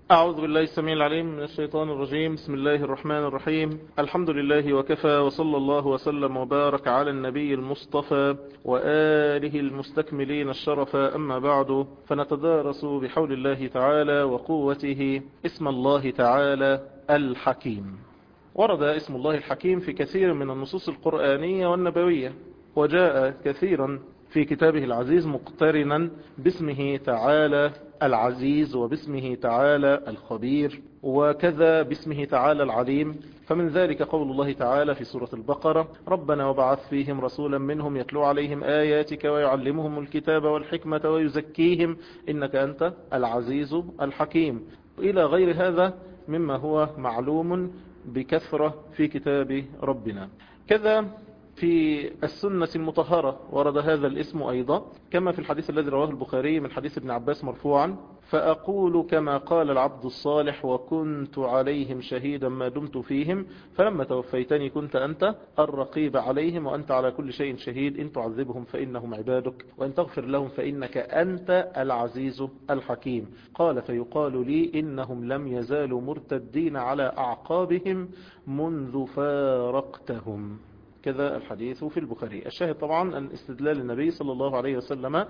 أعوذ بالله السميع العليم من الشيطان الرجيم بسم الله الرحمن الرحيم الحمد لله وكفى وصلى الله وسلم وبارك على النبي المصطفى وآله المستكملين الشرف أما بعد فنتدارس بحول الله تعالى وقوته اسم الله تعالى الحكيم ورد اسم الله الحكيم في كثير من النصوص القرآنية والنبوية وجاء كثيرا في كتابه العزيز مقترنا باسمه تعالى العزيز وباسمه تعالى الخبير وكذا باسمه تعالى العليم فمن ذلك قول الله تعالى في سورة البقرة ربنا وبعث فيهم رسولا منهم يتلو عليهم آياتك ويعلمهم الكتاب والحكمة ويزكيهم إنك أنت العزيز الحكيم إلى غير هذا مما هو معلوم بكثرة في كتاب ربنا كذا في السنة المطهرة ورد هذا الاسم أيضا كما في الحديث الذي رواه البخاري من حديث ابن عباس مرفوعا فأقول كما قال العبد الصالح وكنت عليهم شهيدا ما دمت فيهم فلما توفيتني كنت أنت الرقيب عليهم وأنت على كل شيء شهيد إن تعذبهم فإنهم عبادك وإن تغفر لهم فإنك أنت العزيز الحكيم قال فيقال لي إنهم لم يزالوا مرتدين على أعقابهم منذ فارقتهم كذا الحديث في البخاري الشاهد طبعا أن استدلال النبي صلى الله عليه وسلم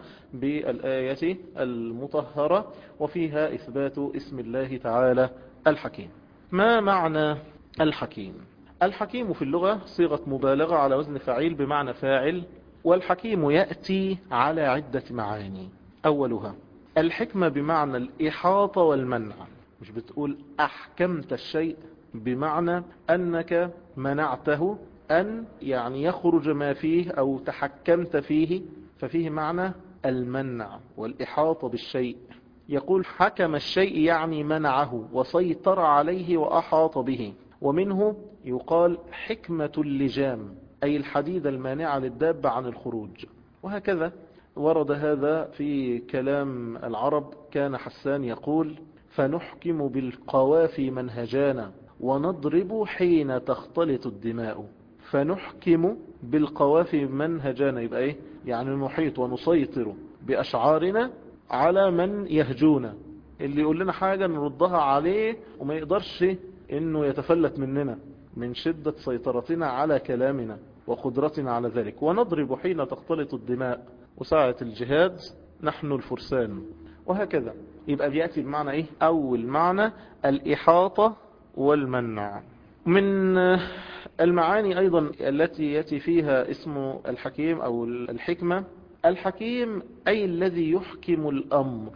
بالآية المطهرة وفيها إثبات اسم الله تعالى الحكيم ما معنى الحكيم الحكيم في اللغة صيغة مبالغة على وزن فعيل بمعنى فاعل والحكيم يأتي على عدة معاني أولها الحكمة بمعنى الإحاطة والمنع مش بتقول أحكمت الشيء بمعنى أنك منعته أن يعني يخرج ما فيه أو تحكمت فيه ففيه معنى المنع والإحاطة بالشيء يقول حكم الشيء يعني منعه وسيطر عليه وأحاط به ومنه يقال حكمة اللجام أي الحديد المانعة للدابة عن الخروج وهكذا ورد هذا في كلام العرب كان حسان يقول فنحكم بالقوافي منهجانا ونضرب حين تختلط الدماء فنحكم بالقوافي منهجانا يبقى ايه يعني نحيط ونسيطر بأشعارنا على من يهجونا اللي يقول لنا حاجة نردها عليه وما يقدرش انه يتفلت مننا من شدة سيطرتنا على كلامنا وقدرتنا على ذلك ونضرب حين تختلط الدماء وساعة الجهاد نحن الفرسان وهكذا يبقى بيأتي بمعنى ايه اول معنى الاحاطة والمنع من المعاني أيضا التي يأتي فيها اسم الحكيم أو الحكمة الحكيم أي الذي يحكم الأمر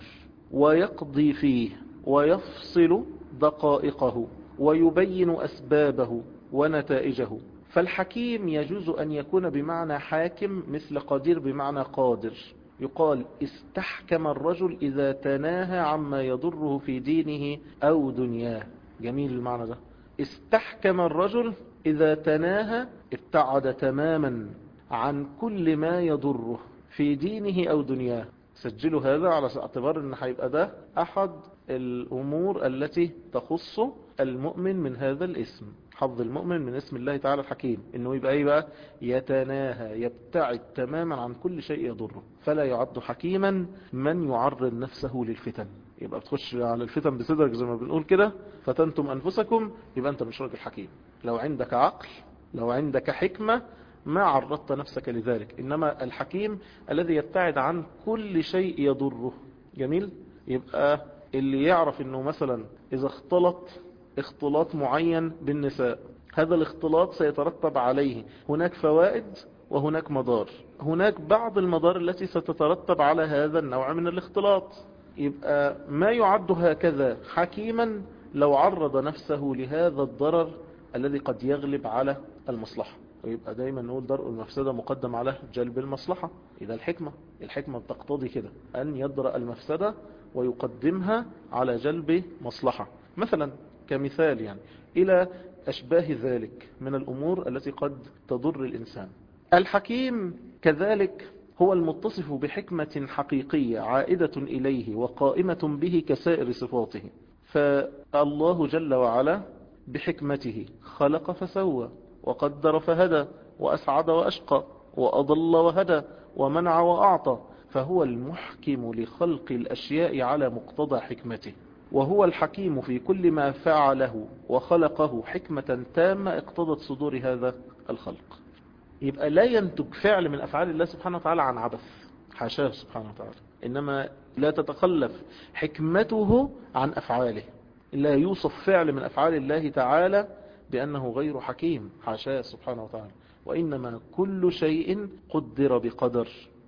ويقضي فيه ويفصل دقائقه ويبين أسبابه ونتائجه فالحكيم يجوز أن يكون بمعنى حاكم مثل قدير بمعنى قادر يقال استحكم الرجل إذا تناهى عما يضره في دينه أو دنياه جميل المعنى ده استحكم الرجل إذا تناهى ابتعد تماما عن كل ما يضره في دينه أو دنياه سجلوا هذا على اعتبار أن هيبقى ده أحد الأمور التي تخص المؤمن من هذا الاسم حظ المؤمن من اسم الله تعالى الحكيم انه يبقى ايه بقى يتناهى يبتعد تماما عن كل شيء يضره فلا يعد حكيما من يعرض نفسه للفتن يبقى بتخش على الفتن بصدرك زي ما بنقول كده فتنتم انفسكم يبقى انت مش راجل حكيم لو عندك عقل لو عندك حكمة ما عرضت نفسك لذلك إنما الحكيم الذي يبتعد عن كل شيء يضره جميل يبقى اللي يعرف انه مثلا اذا اختلط اختلاط معين بالنساء هذا الاختلاط سيترتب عليه هناك فوائد وهناك مضار هناك بعض المضار التي ستترتب على هذا النوع من الاختلاط يبقى ما يعد هكذا حكيما لو عرض نفسه لهذا الضرر الذي قد يغلب على المصلحة ويبقى دايما نقول درء المفسدة مقدم على جلب المصلحة إذا الحكمة الحكمة بتقتضي كده أن يدرأ المفسدة ويقدمها على جلب مصلحة مثلا كمثال يعني إلى أشباه ذلك من الأمور التي قد تضر الإنسان الحكيم كذلك هو المتصف بحكمة حقيقية عائدة إليه وقائمة به كسائر صفاته فالله جل وعلا بحكمته خلق فسوى وقدر فهدى وأسعد وأشقى وأضل وهدى ومنع وأعطى فهو المحكم لخلق الأشياء على مقتضى حكمته وهو الحكيم في كل ما فعله وخلقه حكمة تامة اقتضت صدور هذا الخلق يبقى لا ينتج فعل من أفعال الله سبحانه وتعالى عن عبث حاشاه سبحانه وتعالى إنما لا تتخلف حكمته عن أفعاله لا يوصف فعل من أفعال الله تعالى بأنه غير حكيم حاشاه سبحانه وتعالى وإنما كل شيء قدر بقدر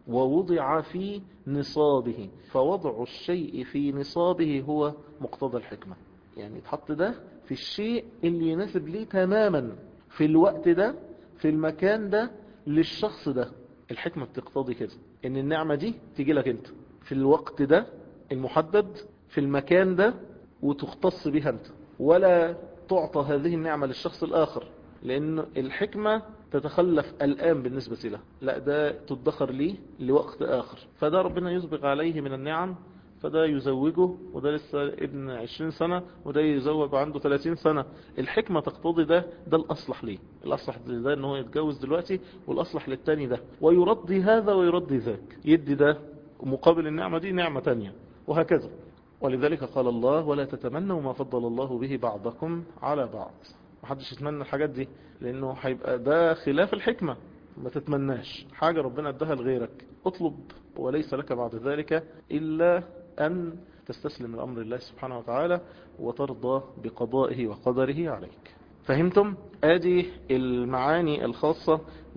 ووضع في نصابه فوضع الشيء في نصابه هو مقتضى الحكمة يعني تحط ده في الشيء اللي يناسب ليه تماما في الوقت ده في المكان ده للشخص ده الحكمة بتقتضي كده ان النعمة دي تيجي لك انت في الوقت ده المحدد في المكان ده وتختص بها انت ولا تعطى هذه النعمة للشخص الآخر لأن الحكمة تتخلف الآن بالنسبة له لا ده تدخر ليه لوقت آخر فده ربنا يسبق عليه من النعم فده يزوجه وده لسه ابن 20 سنة وده يزوج عنده 30 سنة الحكمة تقتضي ده ده الأصلح ليه الأصلح ده ان هو يتجوز دلوقتي والأصلح للتاني ده ويرضي هذا ويرضي ذاك يدي ده مقابل النعمة دي نعمة تانية وهكذا ولذلك قال الله ولا تتمنوا ما فضل الله به بعضكم على بعض محدش يتمنى الحاجات دي لانه هيبقى ده خلاف الحكمة ما تتمناش حاجة ربنا ادها لغيرك اطلب وليس لك بعد ذلك إلا أن تستسلم لأمر الله سبحانه وتعالى وترضى بقضائه وقدره عليك فهمتم؟ ادي المعاني الخاصة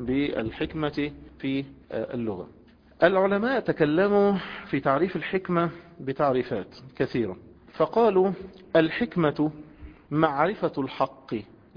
بالحكمة في اللغة العلماء تكلموا في تعريف الحكمة بتعريفات كثيرة فقالوا الحكمة معرفة الحق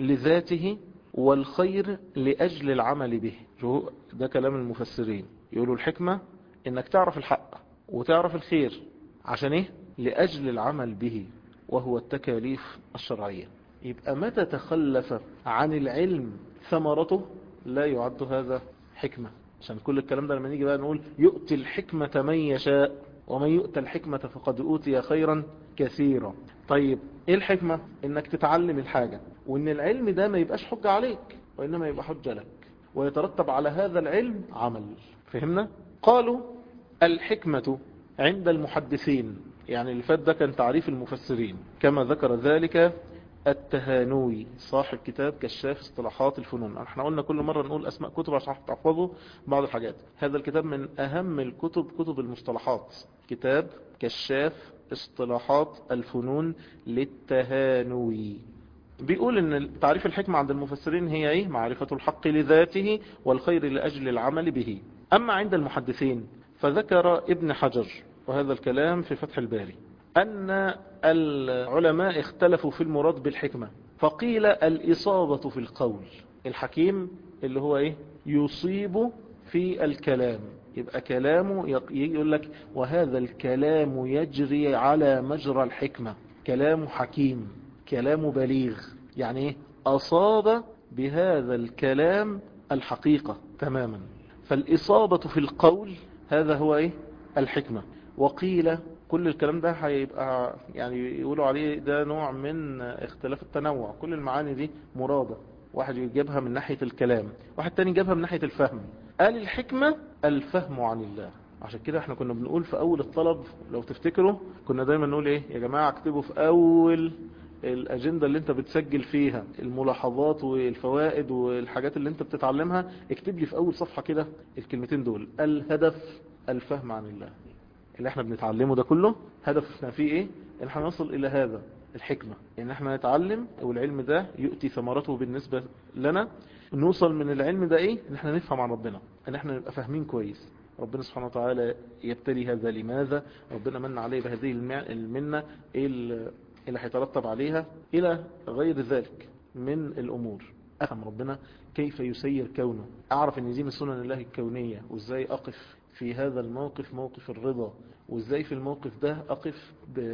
لذاته والخير لأجل العمل به ده كلام المفسرين يقولوا الحكمة انك تعرف الحق وتعرف الخير عشان ايه لأجل العمل به وهو التكاليف الشرعية يبقى متى تخلف عن العلم ثمرته لا يعد هذا حكمة عشان كل الكلام ده لما نيجي بقى نقول يؤتي الحكمة من يشاء ومن يؤتى الحكمة فقد أوتي خيرا كثيرا طيب ايه الحكمة انك تتعلم الحاجة وان العلم ده ما يبقاش حجة عليك وانما يبقى حجة لك ويترتب على هذا العلم عمل فهمنا قالوا الحكمة عند المحدثين يعني اللي فات ده كان تعريف المفسرين كما ذكر ذلك التهانوي صاحب كتاب كشاف اصطلاحات الفنون احنا قلنا كل مرة نقول اسماء كتب عشان تحفظوا بعض الحاجات هذا الكتاب من اهم الكتب كتب المصطلحات كتاب كشاف اصطلاحات الفنون للتهانوي بيقول ان تعريف الحكمة عند المفسرين هي ايه معرفة الحق لذاته والخير لأجل العمل به اما عند المحدثين فذكر ابن حجر وهذا الكلام في فتح الباري أن العلماء اختلفوا في المراد بالحكمة فقيل الإصابة في القول الحكيم اللي هو إيه يصيب في الكلام يبقى كلامه يقول لك وهذا الكلام يجري على مجرى الحكمة كلام حكيم كلام بليغ يعني إيه أصاب بهذا الكلام الحقيقة تماما فالإصابة في القول هذا هو إيه الحكمة وقيل كل الكلام ده هيبقى يعني يقولوا عليه ده نوع من اختلاف التنوع كل المعاني دي مرادة واحد يجيبها من ناحية الكلام واحد تاني يجيبها من ناحية الفهم قال الحكمة الفهم عن الله عشان كده احنا كنا بنقول في اول الطلب لو تفتكروا كنا دايما نقول ايه يا جماعة اكتبوا في اول الاجندة اللي انت بتسجل فيها الملاحظات والفوائد والحاجات اللي انت بتتعلمها اكتب لي في اول صفحة كده الكلمتين دول الهدف الفهم عن الله اللي احنا بنتعلمه ده كله هدفنا فيه ايه ان احنا نصل الى هذا الحكمة ان احنا نتعلم والعلم ده يؤتي ثمرته بالنسبة لنا نوصل من العلم ده ايه ان احنا نفهم عن ربنا ان احنا نبقى فاهمين كويس ربنا سبحانه وتعالى يبتلي هذا لماذا ربنا من عليه بهذه المنة ايه اللي هيترتب عليها الى غير ذلك من الامور افهم ربنا كيف يسير كونه اعرف ان دي من سنن الله الكونية وازاي اقف في هذا الموقف موقف الرضا وازاي في الموقف ده اقف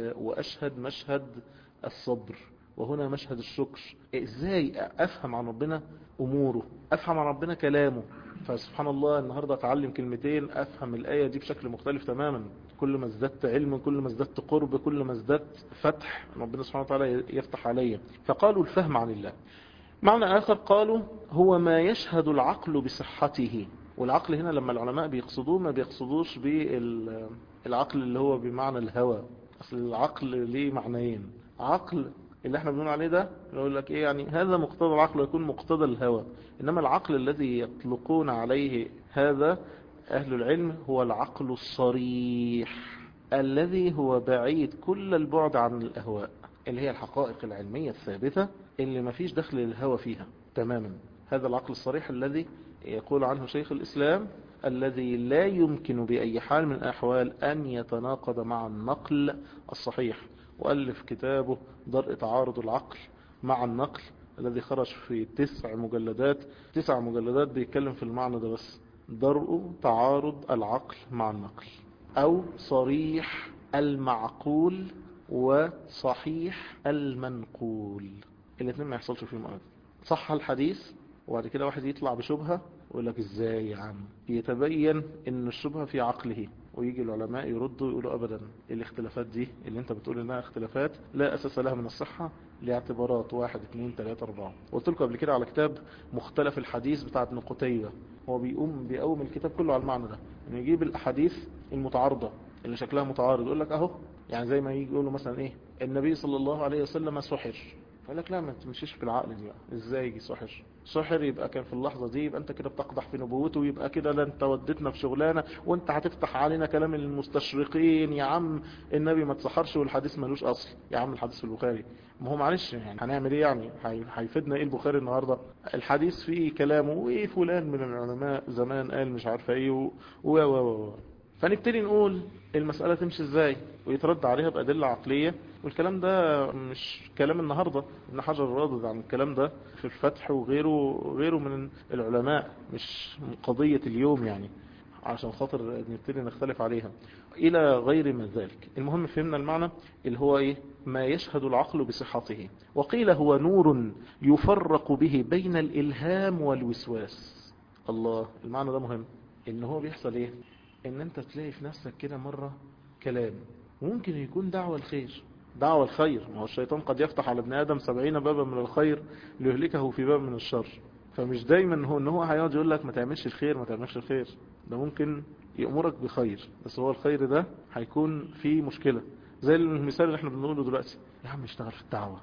واشهد مشهد الصبر وهنا مشهد الشكر ازاي افهم عن ربنا اموره افهم عن ربنا كلامه فسبحان الله النهاردة اتعلم كلمتين افهم الاية دي بشكل مختلف تماما كل ما ازددت علم كل ما ازددت قرب كل ما ازددت فتح ربنا سبحانه وتعالى يفتح علي فقالوا الفهم عن الله معنى آخر قالوا هو ما يشهد العقل بصحته والعقل هنا لما العلماء بيقصدوه ما بيقصدوش بالعقل اللي هو بمعنى الهوى اصل العقل ليه معنيين عقل اللي احنا بنقول عليه ده يقول لك ايه يعني هذا مقتضى العقل ويكون مقتضى الهوى انما العقل الذي يطلقون عليه هذا اهل العلم هو العقل الصريح الذي هو بعيد كل البعد عن الاهواء اللي هي الحقائق العلمية الثابتة اللي ما فيش دخل للهوى فيها تماما هذا العقل الصريح الذي يقول عنه شيخ الإسلام الذي لا يمكن بأي حال من الأحوال أن يتناقض مع النقل الصحيح وألف كتابه درء تعارض العقل مع النقل الذي خرج في تسع مجلدات تسع مجلدات بيتكلم في المعنى ده بس درء تعارض العقل مع النقل أو صريح المعقول وصحيح المنقول الاثنين ما يحصلش فيهم أبدا صح الحديث وبعد كده واحد يطلع بشبهة ويقول لك ازاي يا عم يتبين ان الشبهة في عقله ويجي العلماء يردوا يقولوا ابدا الاختلافات دي اللي انت بتقول انها اختلافات لا اساس لها من الصحة لاعتبارات واحد اثنين ثلاثة اربعة قلت لكم قبل كده على كتاب مختلف الحديث بتاع ابن قتيبة هو بيقوم بيقوم الكتاب كله على المعنى ده انه يجيب الاحاديث المتعارضة اللي شكلها متعارض يقول لك اهو يعني زي ما يجي يقولوا مثلا ايه النبي صلى الله عليه وسلم سحر قال لك لا ما تمشيش في العقل دي بقى ازاي يجي سحر سحر يبقى كان في اللحظة دي يبقى انت كده بتقدح في نبوته ويبقى كده لا انت وديتنا في شغلانة وانت هتفتح علينا كلام المستشرقين يا عم النبي ما تصحرش والحديث ملوش اصل يا عم الحديث في البخاري ما هو معلش يعني هنعمل ايه يعني هيفيدنا ايه البخاري النهاردة الحديث فيه كلامه وايه فلان من العلماء زمان قال مش عارفه ايه و و و فنبتدي نقول المسألة تمشي ازاي ويترد عليها بأدلة عقلية والكلام ده مش كلام النهاردة ابن حجر رادد عن الكلام ده في الفتح وغيره غيره من العلماء مش قضية اليوم يعني عشان خاطر نبتدي نختلف عليها إلى غير من ذلك المهم فهمنا المعنى اللي هو إيه ما يشهد العقل بصحته وقيل هو نور يفرق به بين الإلهام والوسواس الله المعنى ده مهم إن هو بيحصل إيه ان انت تلاقي في نفسك كده مرة كلام ممكن يكون دعوة الخير دعوة الخير ما هو الشيطان قد يفتح على ابن آدم سبعين بابا من الخير ليهلكه في باب من الشر فمش دايما هو ان هو هيقعد يقول لك ما تعملش الخير ما تعملش الخير ده ممكن يأمرك بخير بس هو الخير ده هيكون فيه مشكلة زي المثال اللي احنا بنقوله دلوقتي يا عم اشتغل في الدعوة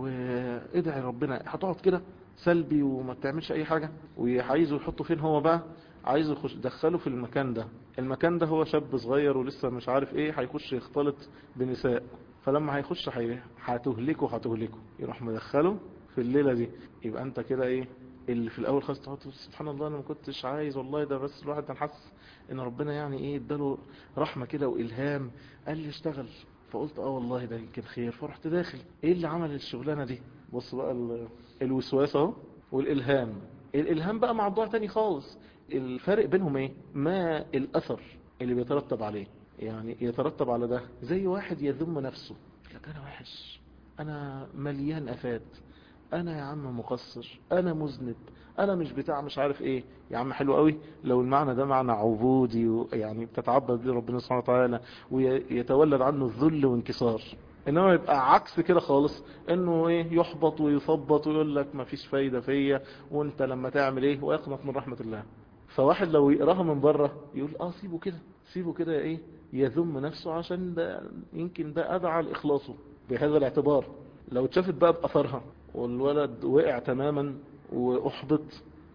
وادعي ربنا هتقعد كده سلبي وما بتعملش اي حاجة وعايزه يحطه فين هو بقى عايزه يخش دخله في المكان ده المكان ده هو شاب صغير ولسه مش عارف ايه هيخش يختلط بنساء فلما هيخش هتهلكه هتهلكه يروح مدخله في الليلة دي يبقى انت كده ايه اللي في الاول خالص تقعد سبحان الله انا ما كنتش عايز والله ده بس الواحد كان حاسس ان ربنا يعني ايه اداله رحمة كده والهام قال لي اشتغل فقلت اه والله ده يمكن خير فرحت داخل ايه اللي عمل الشغلانة دي بص بقى الوسواس اهو والالهام الالهام بقى موضوع تاني خالص الفرق بينهم ايه ما الاثر اللي بيترتب عليه يعني يترتب على ده زي واحد يذم نفسه لك انا وحش انا مليان افات انا يا عم مقصر انا مذنب انا مش بتاع مش عارف ايه يا عم حلو قوي لو المعنى ده معنى عبودي يعني بتتعبد به ربنا سبحانه وتعالى ويتولد عنه الذل وانكسار انما يبقى عكس كده خالص انه ايه يحبط ويثبط ويقول لك ما فيش فايدة فيا وانت لما تعمل ايه ويقنط من رحمة الله فواحد لو يقراها من بره يقول اه سيبه كده سيبه كده ايه يذم نفسه عشان ده يمكن ده ادعى لاخلاصه بهذا الاعتبار لو اتشافت بقى باثرها والولد وقع تماما واحبط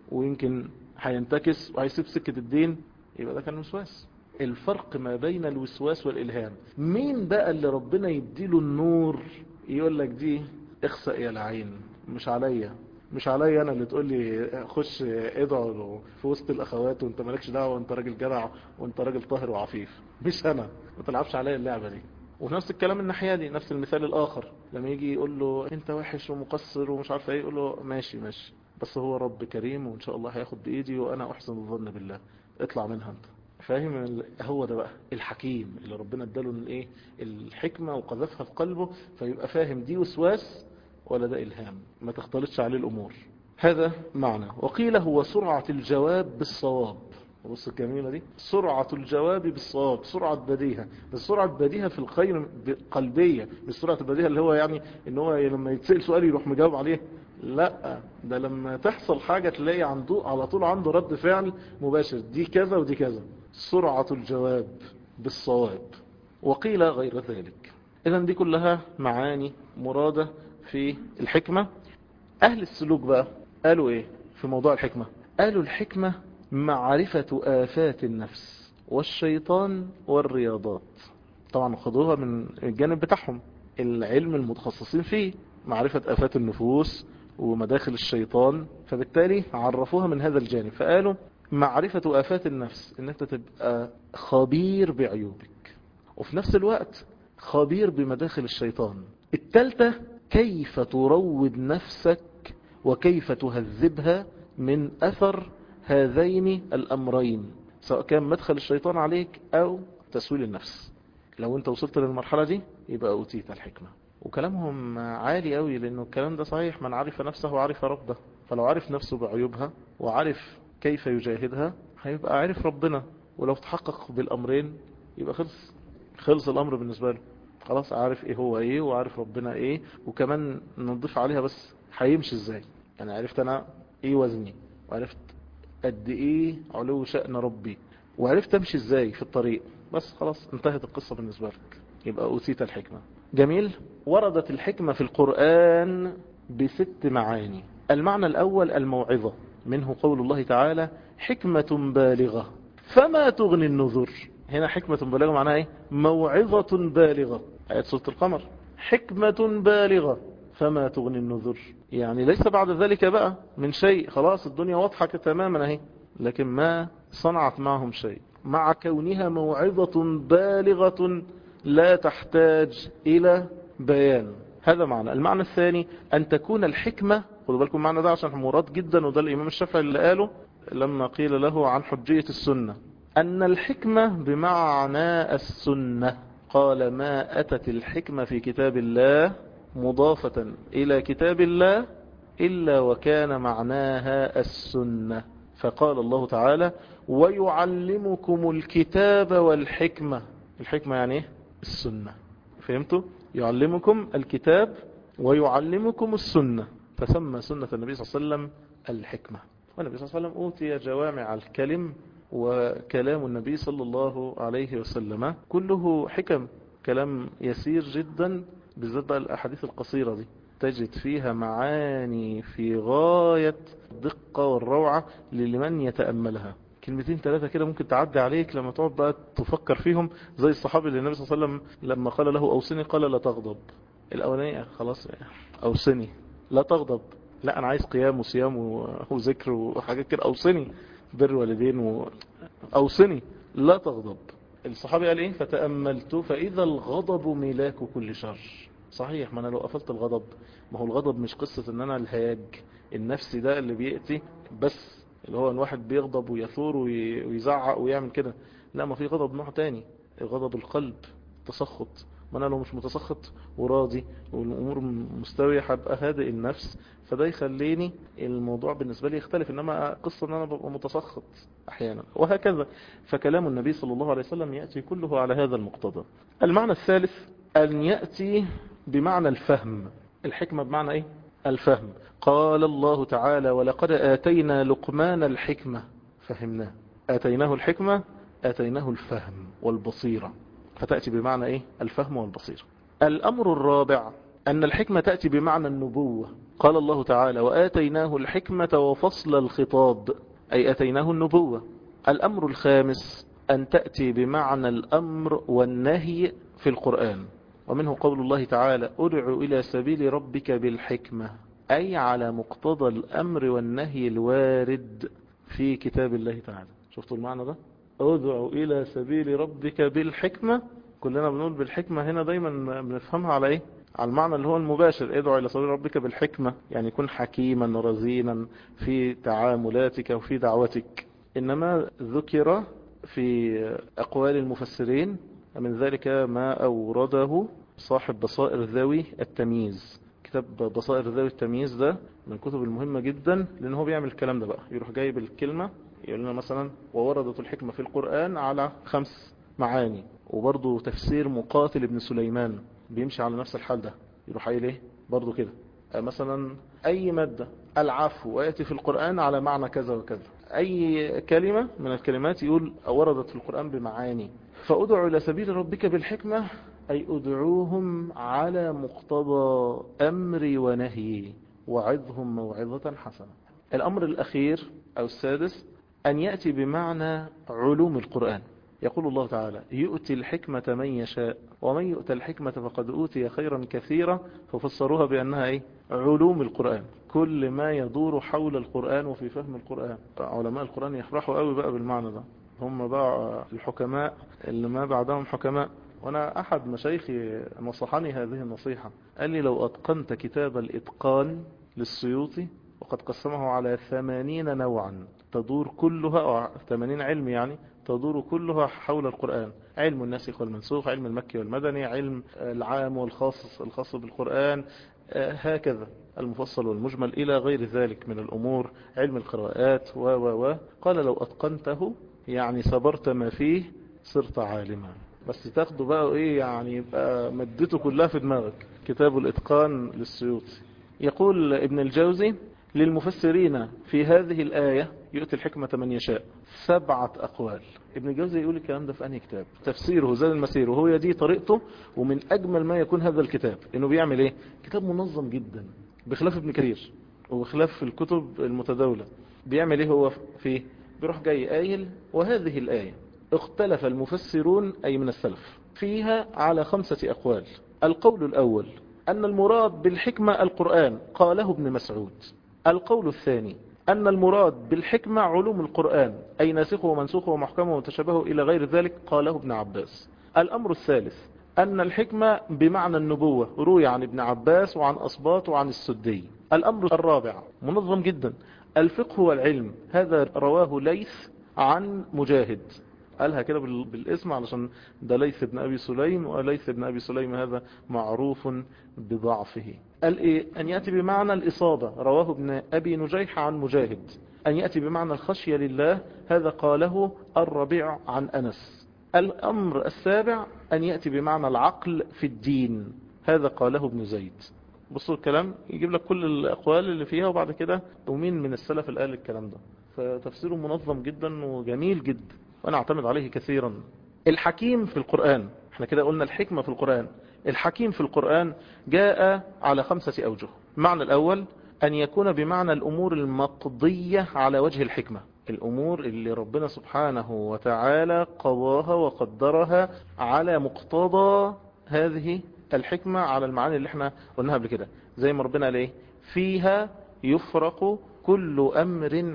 ويمكن هينتكس وهيسيب سكة الدين يبقى ده كان وسواس الفرق ما بين الوسواس والإلهام مين بقى اللي ربنا يديله النور يقول لك دي اخسأ يا العين مش عليا مش عليا انا اللي تقول لي خش ادعو في وسط الاخوات وانت مالكش دعوه وانت راجل جدع وانت راجل طاهر وعفيف مش انا ما تلعبش عليا اللعبه دي ونفس الكلام الناحيه دي نفس المثال الاخر لما يجي يقول له انت وحش ومقصر ومش عارف ايه يقول له ماشي ماشي بس هو رب كريم وان شاء الله هياخد بايدي وانا احسن الظن بالله اطلع منها انت فاهم هو ده بقى الحكيم اللي ربنا اداله الايه الحكمه وقذفها في قلبه فيبقى فاهم دي وسواس ولا ده إلهام ما تختلطش عليه الأمور هذا معنى وقيل هو سرعة الجواب بالصواب بص الجميلة دي سرعة الجواب بالصواب سرعة بديهة بس سرعة بديهة في الخير قلبية مش سرعة البديهة اللي هو يعني ان هو لما يتسأل سؤال يروح مجاوب عليه لا ده لما تحصل حاجة تلاقي عنده على طول عنده رد فعل مباشر دي كذا ودي كذا سرعة الجواب بالصواب وقيل غير ذلك إذا دي كلها معاني مرادة في الحكمة أهل السلوك بقى قالوا إيه في موضوع الحكمة قالوا الحكمة معرفة آفات النفس والشيطان والرياضات طبعا خدوها من الجانب بتاعهم العلم المتخصصين فيه معرفة آفات النفوس ومداخل الشيطان فبالتالي عرفوها من هذا الجانب فقالوا معرفة آفات النفس ان انت تبقى خبير بعيوبك وفي نفس الوقت خبير بمداخل الشيطان التالتة كيف تروض نفسك وكيف تهذبها من أثر هذين الأمرين سواء كان مدخل الشيطان عليك أو تسويل النفس لو انت وصلت للمرحلة دي يبقى أوتيت الحكمة وكلامهم عالي قوي لأنه الكلام ده صحيح من عرف نفسه وعرف ربه فلو عرف نفسه بعيوبها وعرف كيف يجاهدها هيبقى عرف ربنا ولو تحقق بالأمرين يبقى خلص خلص الأمر بالنسبة له خلاص عارف ايه هو ايه وعارف ربنا ايه وكمان نضيف عليها بس هيمشي ازاي يعني عرفت انا ايه وزني وعرفت قد ايه علو شأن ربي وعرفت امشي ازاي في الطريق بس خلاص انتهت القصة بالنسبة لك يبقى أوتيت الحكمة جميل وردت الحكمة في القرآن بست معاني المعنى الأول الموعظة منه قول الله تعالى حكمة بالغة فما تغني النذر هنا حكمة بالغة معناها ايه موعظة بالغة آيات سورة القمر حكمة بالغة فما تغني النذر يعني ليس بعد ذلك بقى من شيء خلاص الدنيا واضحة تماما اهي لكن ما صنعت معهم شيء مع كونها موعظة بالغة لا تحتاج إلى بيان هذا معنى المعنى الثاني أن تكون الحكمة خدوا بالكم معنى ده عشان مراد جدا وده الإمام الشافعي اللي قاله لما قيل له عن حجية السنة أن الحكمة بمعنى السنة قال ما أتت الحكمة في كتاب الله مضافة إلى كتاب الله إلا وكان معناها السنة فقال الله تعالى ويعلمكم الكتاب والحكمة الحكمة يعني ايه السنة فهمتوا يعلمكم الكتاب ويعلمكم السنة فسمى سنة النبي صلى الله عليه وسلم الحكمة والنبي صلى الله عليه وسلم أوتي جوامع الكلم وكلام النبي صلى الله عليه وسلم كله حكم كلام يسير جدا بالذات بقى الأحاديث القصيرة دي تجد فيها معاني في غاية الدقة والروعة لمن يتأملها كلمتين ثلاثة كده ممكن تعدي عليك لما تقعد بقى تفكر فيهم زي الصحابي اللي النبي صلى الله عليه وسلم لما قال له أوصني قال لا تغضب الأولانية خلاص أوصني لا تغضب لا أنا عايز قيام وصيام وذكر وحاجات كده أوصني بر والدين و... أوصني لا تغضب الصحابي قال إيه فتأملت فإذا الغضب ملاك كل شر صحيح ما أنا لو قفلت الغضب ما هو الغضب مش قصة ان انا الهياج النفسي ده اللي بيأتي بس اللي هو الواحد بيغضب ويثور ويزعق ويعمل كده لا ما في غضب نوع تاني غضب القلب تسخط ما انا لو مش متسخط وراضي والامور مستوية هبقى هادئ النفس فده يخليني الموضوع بالنسبة لي يختلف انما قصة ان انا ببقى متسخط احيانا وهكذا فكلام النبي صلى الله عليه وسلم يأتي كله على هذا المقتضى المعنى الثالث ان يأتي بمعنى الفهم الحكمة بمعنى ايه الفهم قال الله تعالى ولقد آتينا لقمان الحكمة فهمناه آتيناه الحكمة آتيناه الفهم والبصيرة فتأتي بمعنى ايه الفهم والبصيرة الأمر الرابع أن الحكمة تأتي بمعنى النبوة قال الله تعالى وآتيناه الحكمة وفصل الخطاب أي آتيناه النبوة الأمر الخامس أن تأتي بمعنى الأمر والنهي في القرآن ومنه قول الله تعالى ادع إلى سبيل ربك بالحكمة أي على مقتضى الأمر والنهي الوارد في كتاب الله تعالى شفتوا المعنى ده ادع إلى سبيل ربك بالحكمة كلنا بنقول بالحكمة هنا دايما بنفهمها على ايه على المعنى اللي هو المباشر ادعو إلى سبيل ربك بالحكمة يعني يكون حكيما رزينا في تعاملاتك وفي دعوتك إنما ذكر في أقوال المفسرين من ذلك ما أورده صاحب بصائر ذوي التمييز كتاب بصائر ذوي التمييز ده من الكتب المهمة جدا لأن هو بيعمل الكلام ده بقى يروح جايب الكلمة يقول لنا مثلا ووردت الحكمة في القرآن على خمس معاني وبرضه تفسير مقاتل ابن سليمان بيمشي على نفس الحال ده يروح قايل ايه برضه كده مثلا اي مادة العفو ويأتي في القرآن على معنى كذا وكذا اي كلمة من الكلمات يقول وردت في القرآن بمعاني فأدعو إلى سبيل ربك بالحكمة أي أدعوهم على مقتضى أمري ونهيي وعظهم موعظة حسنة الأمر الأخير أو السادس أن يأتي بمعنى علوم القرآن يقول الله تعالى يؤتي الحكمة من يشاء ومن يؤتى الحكمة فقد أوتي خيرا كثيرا ففسروها بأنها إيه؟ علوم القرآن كل ما يدور حول القرآن وفي فهم القرآن علماء القرآن يفرحوا قوي بقى بالمعنى ده هم بقى الحكماء اللي ما بعدهم حكماء وانا احد مشايخي نصحني هذه النصيحة قال لي لو اتقنت كتاب الاتقان للسيوطي وقد قسمه على ثمانين نوعا تدور كلها أو ثمانين علم يعني تدور كلها حول القرآن علم الناسخ والمنسوخ علم المكي والمدني علم العام والخاص الخاص بالقرآن هكذا المفصل والمجمل إلى غير ذلك من الأمور علم القراءات و و و قال لو أتقنته يعني صبرت ما فيه صرت عالما بس تاخده بقى ايه يعني يبقى مدته كلها في دماغك كتاب الاتقان للسيوطي يقول ابن الجوزي للمفسرين في هذه الآية يؤتي الحكمة من يشاء سبعة أقوال ابن الجوزي يقول الكلام ده في أنهي كتاب تفسيره زاد المسير وهو دي طريقته ومن أجمل ما يكون هذا الكتاب إنه بيعمل إيه كتاب منظم جدا بخلاف ابن كثير وبخلاف الكتب المتداولة بيعمل إيه هو فيه بيروح جاي قايل وهذه الآية اختلف المفسرون أي من السلف فيها على خمسة أقوال القول الأول أن المراد بالحكمة القرآن قاله ابن مسعود القول الثاني أن المراد بالحكمة علوم القرآن أي ناسخه ومنسوخه ومحكمه ومتشابهه إلى غير ذلك قاله ابن عباس الأمر الثالث أن الحكمة بمعنى النبوة روي عن ابن عباس وعن أصباط وعن السدي الأمر الرابع منظم جدا الفقه والعلم هذا رواه ليث عن مجاهد قالها كده بالاسم علشان ده ليث بن أبي سليم وليث بن أبي سليم هذا معروف بضعفه قال إيه أن يأتي بمعنى الإصابة رواه ابن أبي نجيح عن مجاهد أن يأتي بمعنى الخشية لله هذا قاله الربيع عن أنس الأمر السابع أن يأتي بمعنى العقل في الدين هذا قاله ابن زيد بصوا الكلام يجيب لك كل الأقوال اللي فيها وبعد كده ومين من السلف اللي قال الكلام ده فتفسيره منظم جدا وجميل جدا وأنا أعتمد عليه كثيرا الحكيم في القرآن احنا كده قلنا الحكمة في القرآن الحكيم في القرآن جاء على خمسة أوجه المعنى الأول أن يكون بمعنى الأمور المقضية على وجه الحكمة الأمور اللي ربنا سبحانه وتعالى قضاها وقدرها على مقتضى هذه الحكمة على المعاني اللي احنا قلناها قبل كده زي ما ربنا قال ايه فيها يفرق كل أمر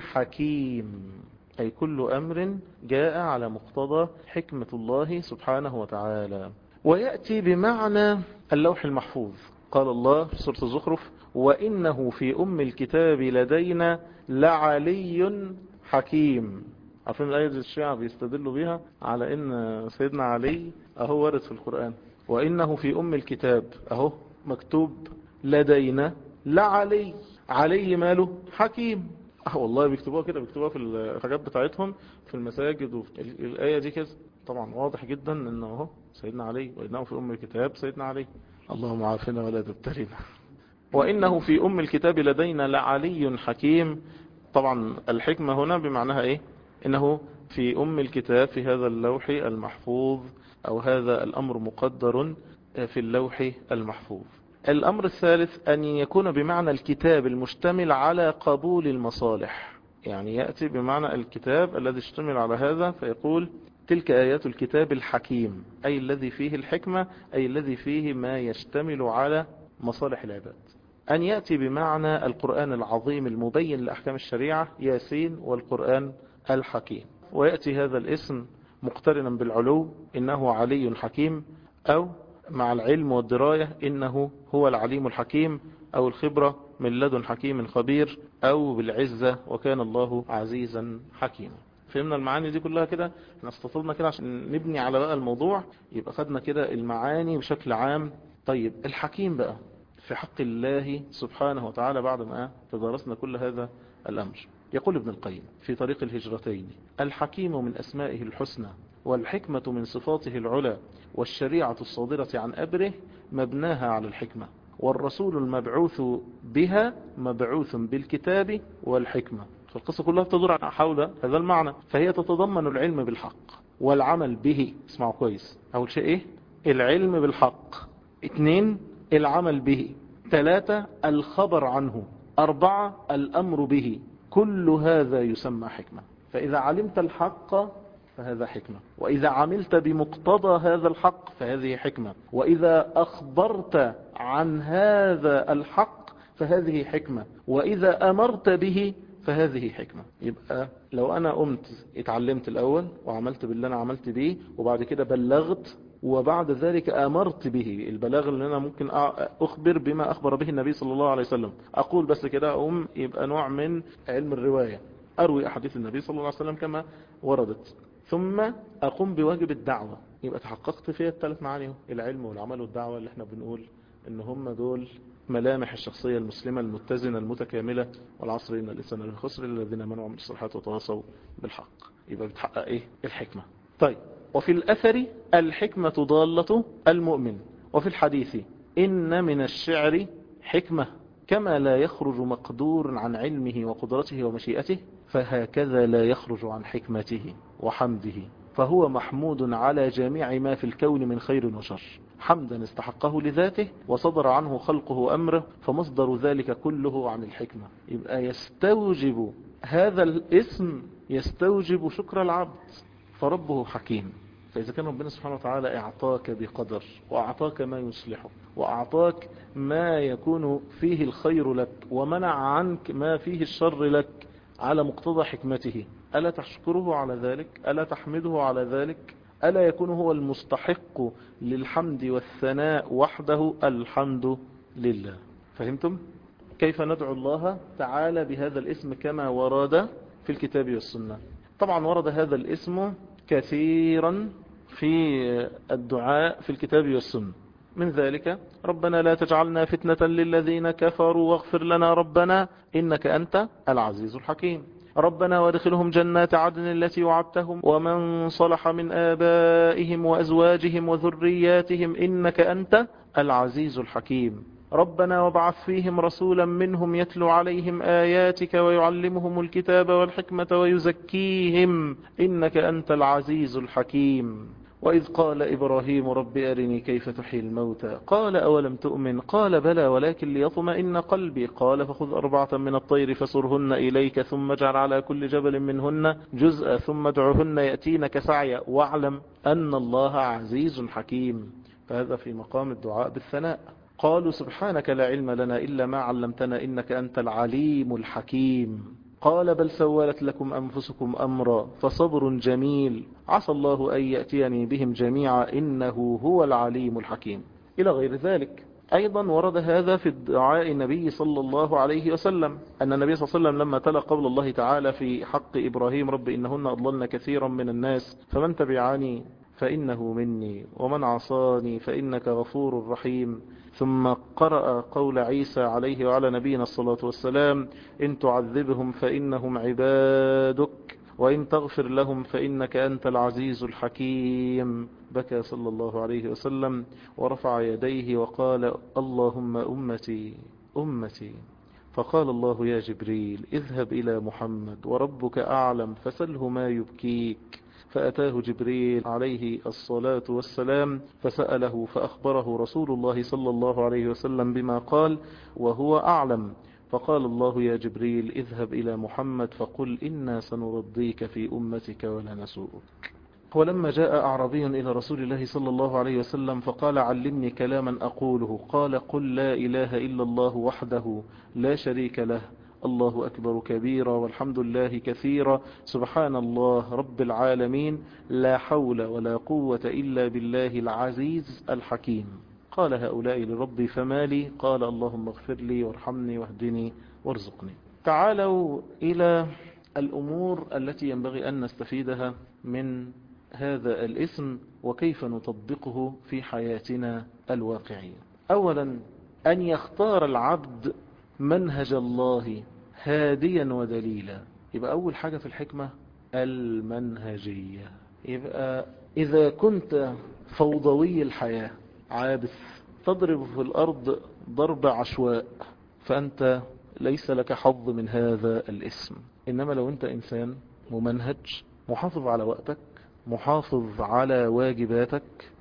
حكيم أي كل أمر جاء على مقتضى حكمة الله سبحانه وتعالى ويأتي بمعنى اللوح المحفوظ قال الله في سورة الزخرف وإنه في أم الكتاب لدينا لعلي حكيم عارفين الآية دي الشيعة بيستدلوا بها على إن سيدنا علي أهو ورد في القرآن وإنه في أم الكتاب أهو مكتوب لدينا لعلي علي ماله حكيم اه والله بيكتبوها كده بيكتبوها في الحاجات بتاعتهم في المساجد وفي الآية دي كده طبعا واضح جدا انه اهو سيدنا علي وإنه في أم الكتاب سيدنا علي اللهم عافنا ولا تبتلينا وإنه في أم الكتاب لدينا لعلي حكيم طبعا الحكمة هنا بمعناها ايه انه في أم الكتاب في هذا اللوح المحفوظ أو هذا الأمر مقدر في اللوح المحفوظ الأمر الثالث أن يكون بمعنى الكتاب المشتمل على قبول المصالح يعني يأتي بمعنى الكتاب الذي اشتمل على هذا فيقول تلك آيات الكتاب الحكيم أي الذي فيه الحكمة أي الذي فيه ما يشتمل على مصالح العباد أن يأتي بمعنى القرآن العظيم المبين لأحكام الشريعة ياسين والقرآن الحكيم ويأتي هذا الاسم مقترنا بالعلو إنه علي حكيم أو مع العلم والدراية إنه هو العليم الحكيم أو الخبرة من لدن حكيم خبير أو بالعزة وكان الله عزيزا حكيما فهمنا المعاني دي كلها كده احنا استطلنا كده عشان نبني على بقى الموضوع يبقى خدنا كده المعاني بشكل عام طيب الحكيم بقى في حق الله سبحانه وتعالى بعد ما تدارسنا كل هذا الأمر يقول ابن القيم في طريق الهجرتين الحكيم من أسمائه الحسنى والحكمة من صفاته العلى والشريعة الصادرة عن أبره مبناها على الحكمة والرسول المبعوث بها مبعوث بالكتاب والحكمة فالقصة كلها تدور حول هذا المعنى فهي تتضمن العلم بالحق والعمل به اسمعوا كويس أول شيء إيه العلم بالحق اثنين العمل به ثلاثة الخبر عنه أربعة الأمر به كل هذا يسمى حكمة فإذا علمت الحق فهذا حكمة وإذا عملت بمقتضى هذا الحق فهذه حكمة وإذا أخبرت عن هذا الحق فهذه حكمة وإذا أمرت به فهذه حكمة يبقى لو أنا قمت اتعلمت الأول وعملت باللي أنا عملت به وبعد كده بلغت وبعد ذلك أمرت به البلاغ اللي أنا ممكن أخبر بما أخبر به النبي صلى الله عليه وسلم أقول بس كده أقوم يبقى نوع من علم الرواية أروي أحاديث النبي صلى الله عليه وسلم كما وردت ثم أقوم بواجب الدعوة يبقى تحققت فيها الثلاث معاني العلم والعمل والدعوة اللي احنا بنقول ان هم دول ملامح الشخصية المسلمة المتزنة المتكاملة والعصر إن الإنسان الخسر الذين منعوا من الصلاحات وتواصوا بالحق يبقى بتحقق إيه الحكمة طيب وفي الأثر الحكمة ضالة المؤمن وفي الحديث إن من الشعر حكمة كما لا يخرج مقدور عن علمه وقدرته ومشيئته فهكذا لا يخرج عن حكمته وحمده فهو محمود على جميع ما في الكون من خير وشر حمدا استحقه لذاته وصدر عنه خلقه أمره فمصدر ذلك كله عن الحكمة يبقى يستوجب هذا الاسم يستوجب شكر العبد فربه حكيم فإذا كان ربنا سبحانه وتعالى اعطاك بقدر وأعطاك ما يصلحه وأعطاك ما يكون فيه الخير لك ومنع عنك ما فيه الشر لك على مقتضى حكمته ألا تشكره على ذلك ألا تحمده على ذلك ألا يكون هو المستحق للحمد والثناء وحده الحمد لله فهمتم؟ كيف ندعو الله تعالى بهذا الاسم كما ورد في الكتاب والسنة طبعا ورد هذا الاسم كثيرا في الدعاء في الكتاب والسنة من ذلك ربنا لا تجعلنا فتنة للذين كفروا واغفر لنا ربنا إنك أنت العزيز الحكيم ربنا وادخلهم جنات عدن التي وعدتهم ومن صلح من آبائهم وأزواجهم وذرياتهم إنك أنت العزيز الحكيم ربنا وابعث فيهم رسولا منهم يتلو عليهم آياتك ويعلمهم الكتاب والحكمة ويزكيهم إنك أنت العزيز الحكيم وإذ قال إبراهيم رب أرني كيف تحيي الموتى قال أولم تؤمن قال بلى ولكن ليطمئن قلبي قال فخذ أربعة من الطير فصرهن إليك ثم اجعل على كل جبل منهن جزءا ثم ادعهن يأتينك سعيا واعلم أن الله عزيز حكيم فهذا في مقام الدعاء بالثناء قالوا سبحانك لا علم لنا إلا ما علمتنا إنك أنت العليم الحكيم قال بل سولت لكم أنفسكم أمرا فصبر جميل عسى الله أن يأتيني بهم جميعا إنه هو العليم الحكيم إلى غير ذلك أيضا ورد هذا في دعاء النبي صلى الله عليه وسلم أن النبي صلى الله عليه وسلم لما تلا قول الله تعالى في حق إبراهيم رب إنهن أضللن كثيرا من الناس فمن تبعني فإنه مني ومن عصاني فإنك غفور رحيم ثم قرأ قول عيسى عليه وعلى نبينا الصلاة والسلام إن تعذبهم فإنهم عبادك وإن تغفر لهم فإنك أنت العزيز الحكيم بكى صلى الله عليه وسلم ورفع يديه وقال اللهم أمتي أمتي فقال الله يا جبريل اذهب إلى محمد وربك أعلم فسله ما يبكيك فأتاه جبريل عليه الصلاة والسلام فسأله فأخبره رسول الله صلى الله عليه وسلم بما قال وهو أعلم فقال الله يا جبريل اذهب إلى محمد فقل إنا سنرضيك في أمتك ولا نسوءك ولما جاء أعربي إلى رسول الله صلى الله عليه وسلم فقال علمني كلاما أقوله قال قل لا إله إلا الله وحده لا شريك له الله أكبر كبيرا والحمد لله كثيرا سبحان الله رب العالمين لا حول ولا قوة إلا بالله العزيز الحكيم قال هؤلاء لربي فما لي قال اللهم اغفر لي وارحمني واهدني وارزقني تعالوا إلى الأمور التي ينبغي أن نستفيدها من هذا الاسم وكيف نطبقه في حياتنا الواقعية أولا أن يختار العبد منهج الله هاديا ودليلا يبقى أول حاجة في الحكمة المنهجية يبقى إذا كنت فوضوي الحياة عابث تضرب في الأرض ضرب عشواء فأنت ليس لك حظ من هذا الاسم إنما لو أنت إنسان ممنهج محافظ على وقتك محافظ على واجباتك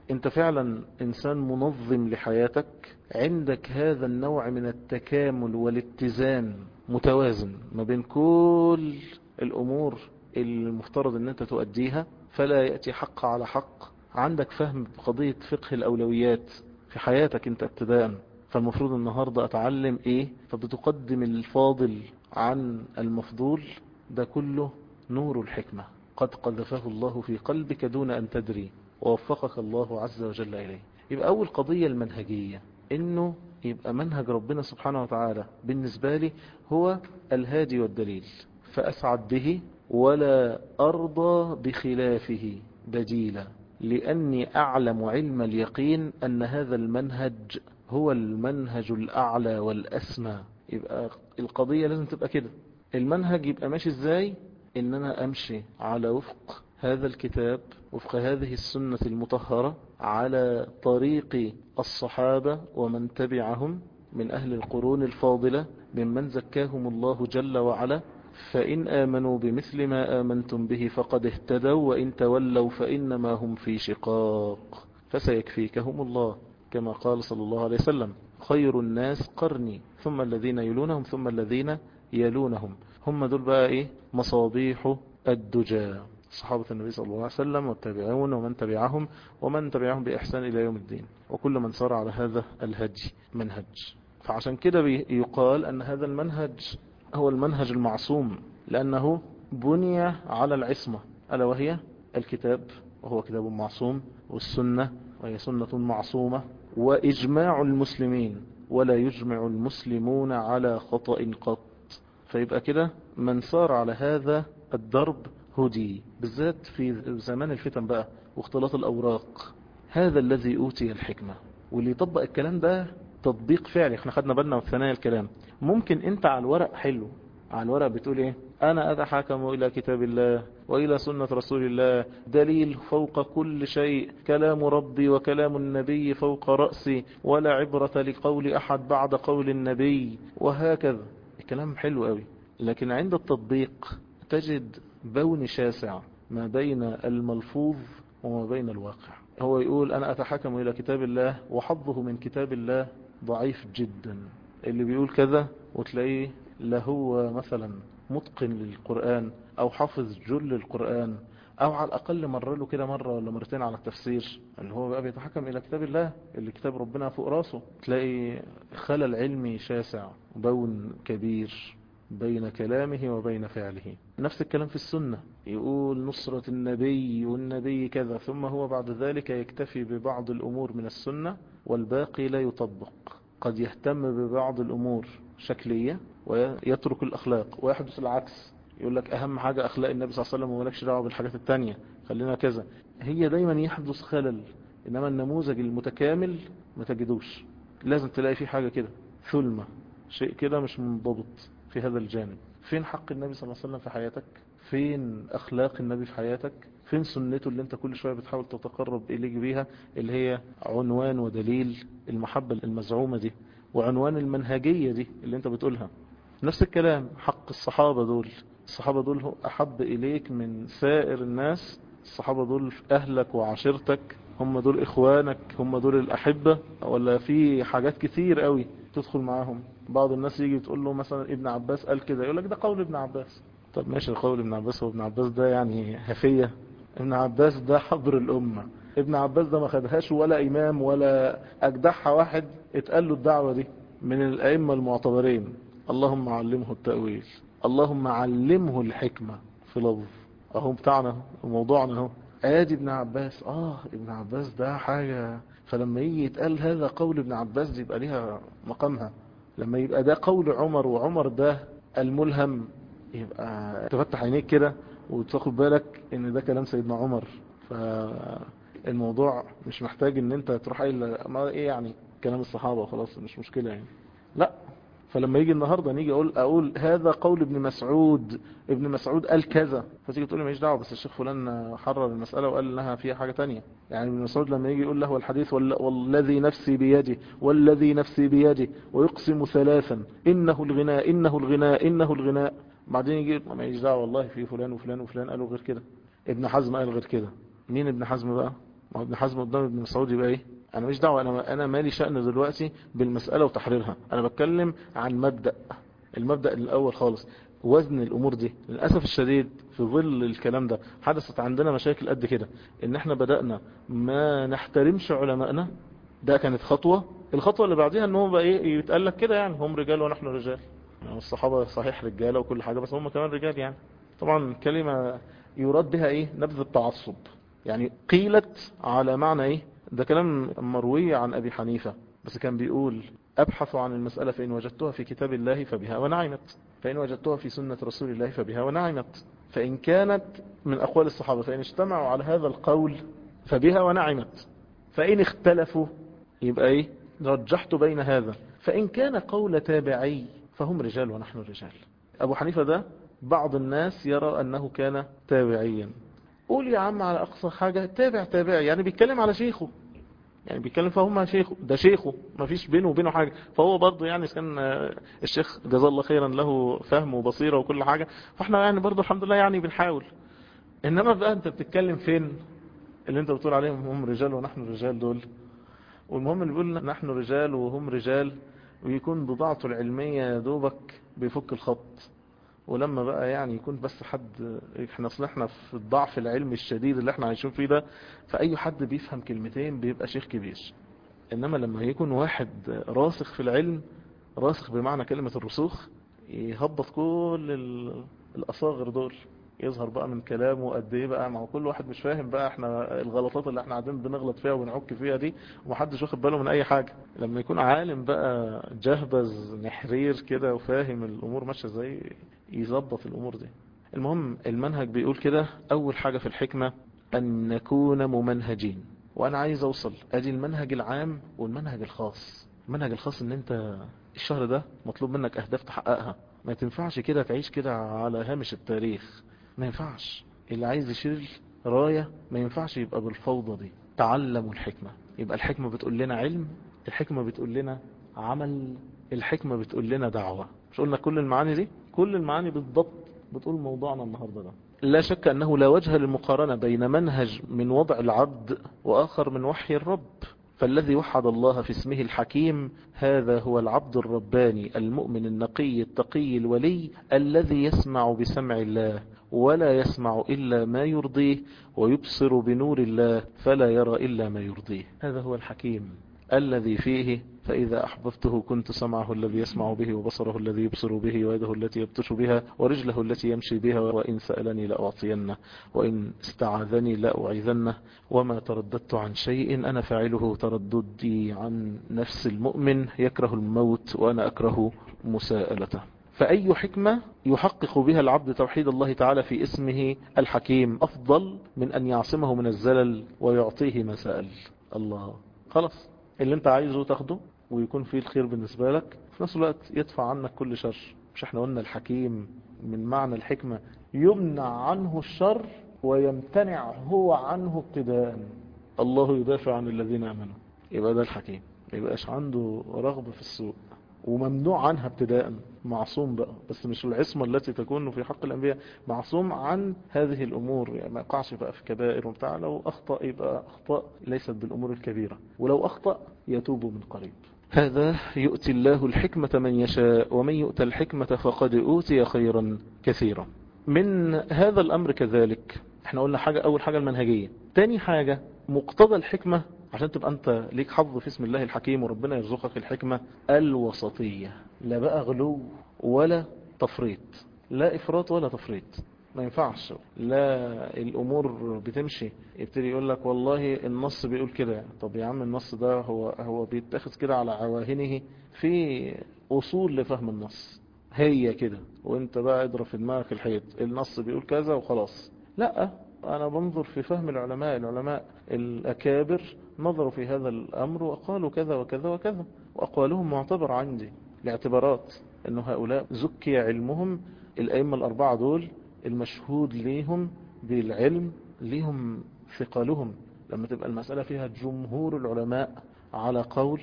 انت فعلا انسان منظم لحياتك عندك هذا النوع من التكامل والاتزان متوازن ما بين كل الامور المفترض ان انت تؤديها فلا يأتي حق على حق عندك فهم بقضية فقه الاولويات في حياتك انت ابتداء فالمفروض النهاردة اتعلم ايه فبتقدم الفاضل عن المفضول ده كله نور الحكمة قد قذفه الله في قلبك دون ان تدري ووفقك الله عز وجل اليه يبقى اول قضية المنهجية انه يبقى منهج ربنا سبحانه وتعالى بالنسبة لي هو الهادي والدليل فأسعد به ولا أرضى بخلافه بديلا لأني أعلم علم اليقين أن هذا المنهج هو المنهج الأعلى والأسمى يبقى القضية لازم تبقى كده المنهج يبقى ماشي ازاي ان انا امشي على وفق هذا الكتاب وفق هذه السنة المطهرة على طريق الصحابة ومن تبعهم من أهل القرون الفاضلة ممن زكاهم الله جل وعلا فإن آمنوا بمثل ما آمنتم به فقد اهتدوا وإن تولوا فإنما هم في شقاق فسيكفيكهم الله كما قال صلى الله عليه وسلم خير الناس قرني ثم الذين يلونهم ثم الذين يلونهم هم دول بقى ايه مصابيح الدجى صحابة النبي صلى الله عليه وسلم والتابعون ومن تبعهم ومن تبعهم بإحسان إلى يوم الدين وكل من صار على هذا الهدي منهج فعشان كده يقال أن هذا المنهج هو المنهج المعصوم لأنه بني على العصمة ألا وهي الكتاب وهو كتاب معصوم والسنة وهي سنة معصومة وإجماع المسلمين ولا يجمع المسلمون على خطأ قط فيبقى كده من صار على هذا الدرب هدي بالذات في زمان الفتن بقى واختلاط الأوراق هذا الذي أوتي الحكمة واللي يطبق الكلام ده تطبيق فعلي احنا خدنا بالنا في ثنايا الكلام ممكن انت على الورق حلو على الورق بتقول ايه انا اتحاكم الى كتاب الله والى سنة رسول الله دليل فوق كل شيء كلام ربي وكلام النبي فوق رأسي ولا عبرة لقول احد بعد قول النبي وهكذا الكلام حلو قوي لكن عند التطبيق تجد بون شاسع ما بين الملفوظ وما بين الواقع هو يقول أنا أتحكم إلى كتاب الله وحظه من كتاب الله ضعيف جدا اللي بيقول كذا وتلاقيه لا هو مثلا متقن للقرآن أو حافظ جل القرآن أو على الأقل مر له كده مرة ولا مرتين على التفسير اللي هو بقى بيتحكم إلى كتاب الله اللي كتاب ربنا فوق راسه تلاقي خلل علمي شاسع بون كبير بين كلامه وبين فعله نفس الكلام في السنة يقول نصرة النبي والنبي كذا ثم هو بعد ذلك يكتفي ببعض الأمور من السنة والباقي لا يطبق قد يهتم ببعض الأمور شكلية ويترك الأخلاق ويحدث العكس يقول لك أهم حاجة أخلاق النبي صلى الله عليه وسلم وملكش دعوة بالحاجات التانية خلينا كذا هي دايما يحدث خلل إنما النموذج المتكامل ما تجدوش لازم تلاقي فيه حاجة كده ثلمة شيء كده مش منضبط في هذا الجانب فين حق النبي صلى الله عليه وسلم في حياتك فين أخلاق النبي في حياتك فين سنته اللي انت كل شوية بتحاول تتقرب إليك بيها اللي هي عنوان ودليل المحبة المزعومة دي وعنوان المنهجية دي اللي انت بتقولها نفس الكلام حق الصحابة دول الصحابة دول أحب إليك من سائر الناس الصحابة دول أهلك وعشيرتك هم دول إخوانك هم دول الأحبة ولا في حاجات كتير قوي تدخل معاهم بعض الناس يجي تقول له مثلا ابن عباس قال كده يقول لك ده قول ابن عباس طب ماشي قول ابن عباس هو ابن عباس ده يعني هفية ابن عباس ده حبر الأمة ابن عباس ده ما خدهاش ولا إمام ولا أجدعها واحد اتقال له الدعوة دي من الأئمة المعتبرين اللهم علمه التأويل اللهم علمه الحكمة في لفظ اهو بتاعنا وموضوعنا اهو ادي ابن عباس اه ابن عباس ده حاجة فلما يجي يتقال هذا قول ابن عباس دي يبقى ليها مقامها لما يبقى ده قول عمر وعمر ده الملهم يبقى تفتح عينيك كده وتاخد بالك ان ده كلام سيدنا عمر فالموضوع مش محتاج ان انت تروح قايل ما ايه يعني كلام الصحابة وخلاص مش مشكلة يعني لا فلما يجي النهاردة نيجي اقول اقول هذا قول ابن مسعود ابن مسعود قال كذا فتيجي تقول لي ماليش دعوه بس الشيخ فلان حرر المسألة وقال انها فيها حاجة تانية يعني ابن مسعود لما يجي يقول له الحديث والذي نفسي بيده والذي نفسي بيده ويقسم ثلاثا انه الغناء انه الغناء انه الغناء بعدين يجي ماليش دعوه والله في فلان وفلان وفلان قالوا غير كده ابن حزم قال غير كده مين ابن حزم بقى ما هو ابن حزم قدام ابن مسعود يبقى ايه انا مش دعوة انا انا مالي شأن دلوقتي بالمسألة وتحريرها انا بتكلم عن مبدأ المبدأ الاول خالص وزن الامور دي للأسف الشديد في ظل الكلام ده حدثت عندنا مشاكل قد كده ان احنا بدأنا ما نحترمش علمائنا ده كانت خطوة الخطوة اللي بعديها ان هو بقى ايه يتقال لك كده يعني هم رجال ونحن رجال يعني الصحابة صحيح رجالة وكل حاجة بس هم كمان رجال يعني طبعا كلمة يراد بها ايه نبذ التعصب يعني قيلت على معنى ايه ده كلام مروي عن ابي حنيفة بس كان بيقول ابحث عن المسألة فان وجدتها في كتاب الله فبها ونعمت فان وجدتها في سنة رسول الله فبها ونعمت فان كانت من اقوال الصحابة فان اجتمعوا على هذا القول فبها ونعمت فان اختلفوا يبقى ايه رجحت بين هذا فان كان قول تابعي فهم رجال ونحن رجال ابو حنيفة ده بعض الناس يرى انه كان تابعيا قول يا عم على اقصى حاجة تابع تابعي يعني بيتكلم على شيخه يعني بيتكلم فهم شيخه ده شيخه ما فيش بينه وبينه حاجة فهو برضه يعني كان الشيخ جزا الله خيرا له فهم وبصيرة وكل حاجة فاحنا يعني برضه الحمد لله يعني بنحاول انما بقى انت بتتكلم فين اللي انت بتقول عليهم هم رجال ونحن رجال دول والمهم اللي بيقول نحن رجال وهم رجال ويكون بضاعته العلمية يا دوبك بيفك الخط ولما بقى يعني يكون بس حد احنا اصل احنا في الضعف العلمي الشديد اللي احنا عايشين فيه ده فاي حد بيفهم كلمتين بيبقى شيخ كبير انما لما يكون واحد راسخ في العلم راسخ بمعنى كلمة الرسوخ يهبط كل الاصاغر دول يظهر بقى من كلامه قد ايه بقى مع كل واحد مش فاهم بقى احنا الغلطات اللي احنا قاعدين بنغلط فيها ونعك فيها دي ومحدش واخد باله من اي حاجة لما يكون عالم بقى جهبذ نحرير كده وفاهم الامور ماشيه ازاي يظبط الامور دي المهم المنهج بيقول كده اول حاجة في الحكمة ان نكون ممنهجين وانا عايز اوصل ادي المنهج العام والمنهج الخاص المنهج الخاص ان انت الشهر ده مطلوب منك اهداف تحققها ما تنفعش كده تعيش كده على هامش التاريخ ما ينفعش اللي عايز يشيل راية ما ينفعش يبقى بالفوضى دي تعلموا الحكمة يبقى الحكمة بتقول لنا علم الحكمة بتقول لنا عمل الحكمة بتقول لنا دعوة مش قلنا كل المعاني دي كل المعاني بالضبط بتقول موضوعنا النهاردة ده لا شك أنه لا وجه للمقارنة بين منهج من وضع العبد وآخر من وحي الرب فالذي وحد الله في اسمه الحكيم هذا هو العبد الرباني المؤمن النقي التقي الولي الذي يسمع بسمع الله ولا يسمع إلا ما يرضيه ويبصر بنور الله فلا يرى إلا ما يرضيه هذا هو الحكيم الذي فيه فإذا أحببته كنت سمعه الذي يسمع به وبصره الذي يبصر به ويده التي يبطش بها ورجله التي يمشي بها وإن سألني لأعطينه وإن استعاذني لأعيذنه وما ترددت عن شيء أنا فاعله ترددي عن نفس المؤمن يكره الموت وأنا أكره مساءلته فأي حكمة يحقق بها العبد توحيد الله تعالى في اسمه الحكيم أفضل من أن يعصمه من الزلل ويعطيه ما سأل الله خلاص اللي انت عايزه تاخده ويكون فيه الخير بالنسبة لك في نفس الوقت يدفع عنك كل شر مش احنا قلنا الحكيم من معنى الحكمة يمنع عنه الشر ويمتنع هو عنه ابتداء الله يدافع عن الذين امنوا يبقى ده الحكيم ما يبقاش عنده رغبة في السوء وممنوع عنها ابتداء معصوم بقى بس مش العصمة التي تكون في حق الأنبياء معصوم عن هذه الأمور يعني ما يقعش بقى في كبائر وبتاع لو أخطأ يبقى أخطاء ليست بالأمور الكبيرة ولو أخطأ يتوب من قريب هذا يؤتي الله الحكمة من يشاء ومن يؤتى الحكمة فقد أوتي خيرا كثيرا من هذا الأمر كذلك احنا قلنا حاجة أول حاجة المنهجية تاني حاجة مقتضى الحكمة عشان تبقى انت ليك حظ في اسم الله الحكيم وربنا يرزقك الحكمة الوسطية لا بقى غلو ولا تفريط لا افراط ولا تفريط ما ينفعش لا الامور بتمشي يبتدي يقول لك والله النص بيقول كده طب يا عم النص ده هو هو بيتاخذ كده على عواهنه في اصول لفهم النص هي كده وانت بقى اضرب في دماغك الحيط النص بيقول كذا وخلاص لا أنا بنظر في فهم العلماء العلماء الأكابر نظروا في هذا الأمر وقالوا كذا وكذا وكذا وأقوالهم معتبر عندي لاعتبارات أن هؤلاء زكي علمهم الأئمة الأربعة دول المشهود ليهم بالعلم ليهم ثقلهم لما تبقى المسألة فيها جمهور العلماء على قول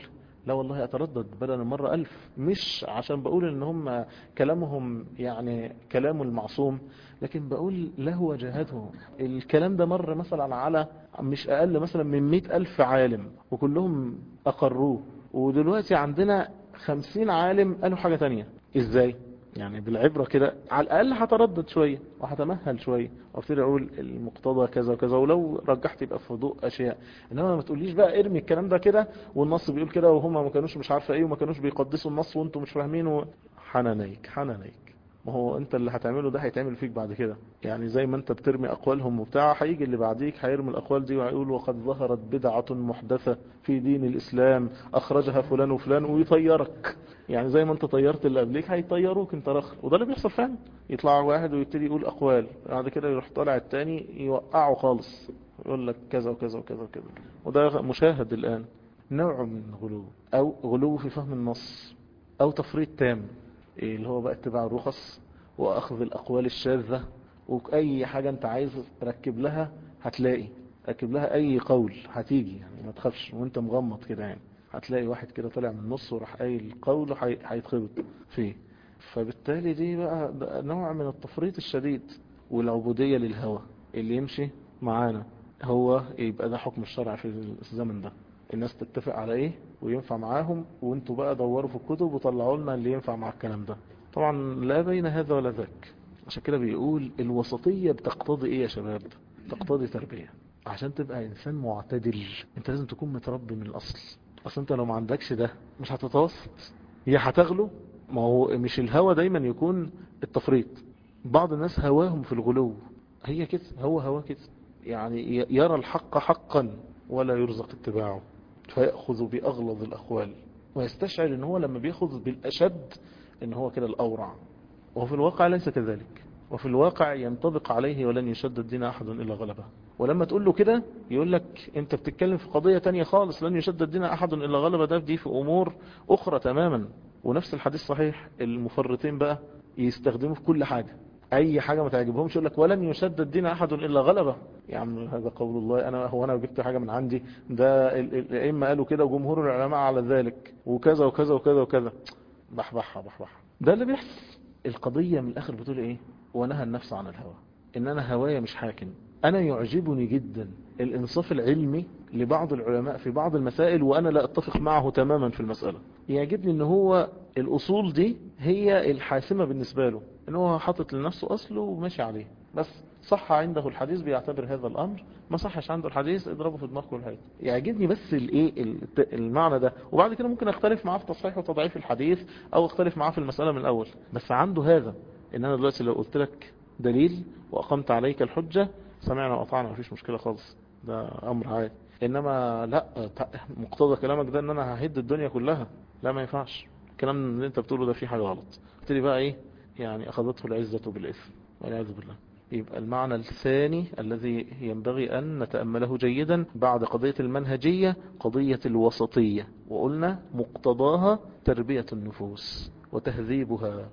لا والله أتردد بدل المرة ألف مش عشان بقول إن هم كلامهم يعني كلام المعصوم لكن بقول له وجهته الكلام ده مر مثلا على مش أقل مثلا من مئة ألف عالم وكلهم أقروه ودلوقتي عندنا خمسين عالم قالوا حاجة تانية إزاي؟ يعني بالعبرة كده على الأقل هتردد شوية وهتمهل شوية وابتدي أقول المقتضى كذا وكذا ولو رجحت يبقى في ضوء أشياء إنما ما تقوليش بقى ارمي الكلام ده كده والنص بيقول كده وهم ما كانوش مش عارفة إيه وما كانوش بيقدسوا النص وأنتم مش فاهمين و... حنانيك حنانيك ما هو انت اللي هتعمله ده هيتعمل فيك بعد كده يعني زي ما انت بترمي اقوالهم وبتاع هيجي اللي بعديك هيرمي الاقوال دي وهيقول وقد ظهرت بدعة محدثة في دين الاسلام اخرجها فلان وفلان ويطيرك يعني زي ما انت طيرت اللي قبليك هيطيروك انت رخر وده اللي بيحصل فعلا يطلع واحد ويبتدي يقول اقوال بعد كده يروح طالع التاني يوقعه خالص يقول لك كذا وكذا وكذا وكذا وده مشاهد الان نوع من غلو او غلو في فهم النص او تفريط تام إيه اللي هو بقى اتباع الرخص واخذ الاقوال الشاذة واي حاجة انت عايز تركب لها هتلاقي ركب لها اي قول هتيجي يعني ما تخافش وانت مغمض كده يعني هتلاقي واحد كده طلع من النص وراح قايل قول هيتخبط فيه فبالتالي دي بقى نوع من التفريط الشديد والعبودية للهوى اللي يمشي معانا هو يبقى ده حكم الشرع في الزمن ده الناس تتفق على ايه وينفع معاهم وانتوا بقى دوروا في الكتب وطلعوا لنا اللي ينفع مع الكلام ده طبعا لا بين هذا ولا ذاك عشان كده بيقول الوسطية بتقتضي ايه يا شباب تقتضي تربية عشان تبقى انسان معتدل انت لازم تكون متربي من الاصل اصل انت لو ما عندكش ده مش هتتوسط هي هتغلو ما هو مش الهوى دايما يكون التفريط بعض الناس هواهم في الغلو هي كده هو هوا كده يعني يرى الحق حقا ولا يرزق اتباعه فيأخذ بأغلظ الأقوال ويستشعر ان هو لما بيأخذ بالأشد ان هو كده الأورع وفي الواقع ليس كذلك وفي الواقع ينطبق عليه ولن يشد الدين أحد إلا غلبه ولما تقول له كده يقول لك انت بتتكلم في قضية تانية خالص لن يشد الدين أحد إلا غلبه ده دي في أمور أخرى تماما ونفس الحديث صحيح المفرطين بقى يستخدموا في كل حاجة اي حاجة ما تعجبهمش يقول لك ولن يشد الدين احد الا غلبه يا عم هذا قول الله انا هو انا جبت حاجة من عندي ده الائمه قالوا كده وجمهور العلماء على ذلك وكذا وكذا وكذا وكذا بحبحها بحبحها ده اللي بيحصل القضية من الاخر بتقول ايه ونهى النفس عن الهوى ان انا هوايا مش حاكم انا يعجبني جدا الانصاف العلمي لبعض العلماء في بعض المسائل وانا لا اتفق معه تماما في المسألة يعجبني ان هو الاصول دي هي الحاسمة بالنسبة له ان هو حاطط لنفسه اصله وماشي عليه بس صح عنده الحديث بيعتبر هذا الامر ما صحش عنده الحديث اضربه في دماغه والهيئة يعجبني بس الايه المعنى ده وبعد كده ممكن اختلف معاه في تصحيح وتضعيف الحديث او اختلف معاه في المسألة من الاول بس عنده هذا ان انا دلوقتي لو قلت لك دليل واقمت عليك الحجة سمعنا وقطعنا مفيش مشكلة خالص ده امر عادي انما لا مقتضى كلامك ده ان انا ههد الدنيا كلها لا ما ينفعش الكلام اللي انت بتقوله ده فيه حاجة غلط ابتدي بقى ايه يعني اخذته العزة بالاثم والعياذ بالله يبقى المعنى الثاني الذي ينبغي أن نتأمله جيدا بعد قضية المنهجية قضية الوسطية وقلنا مقتضاها تربية النفوس وتهذيبها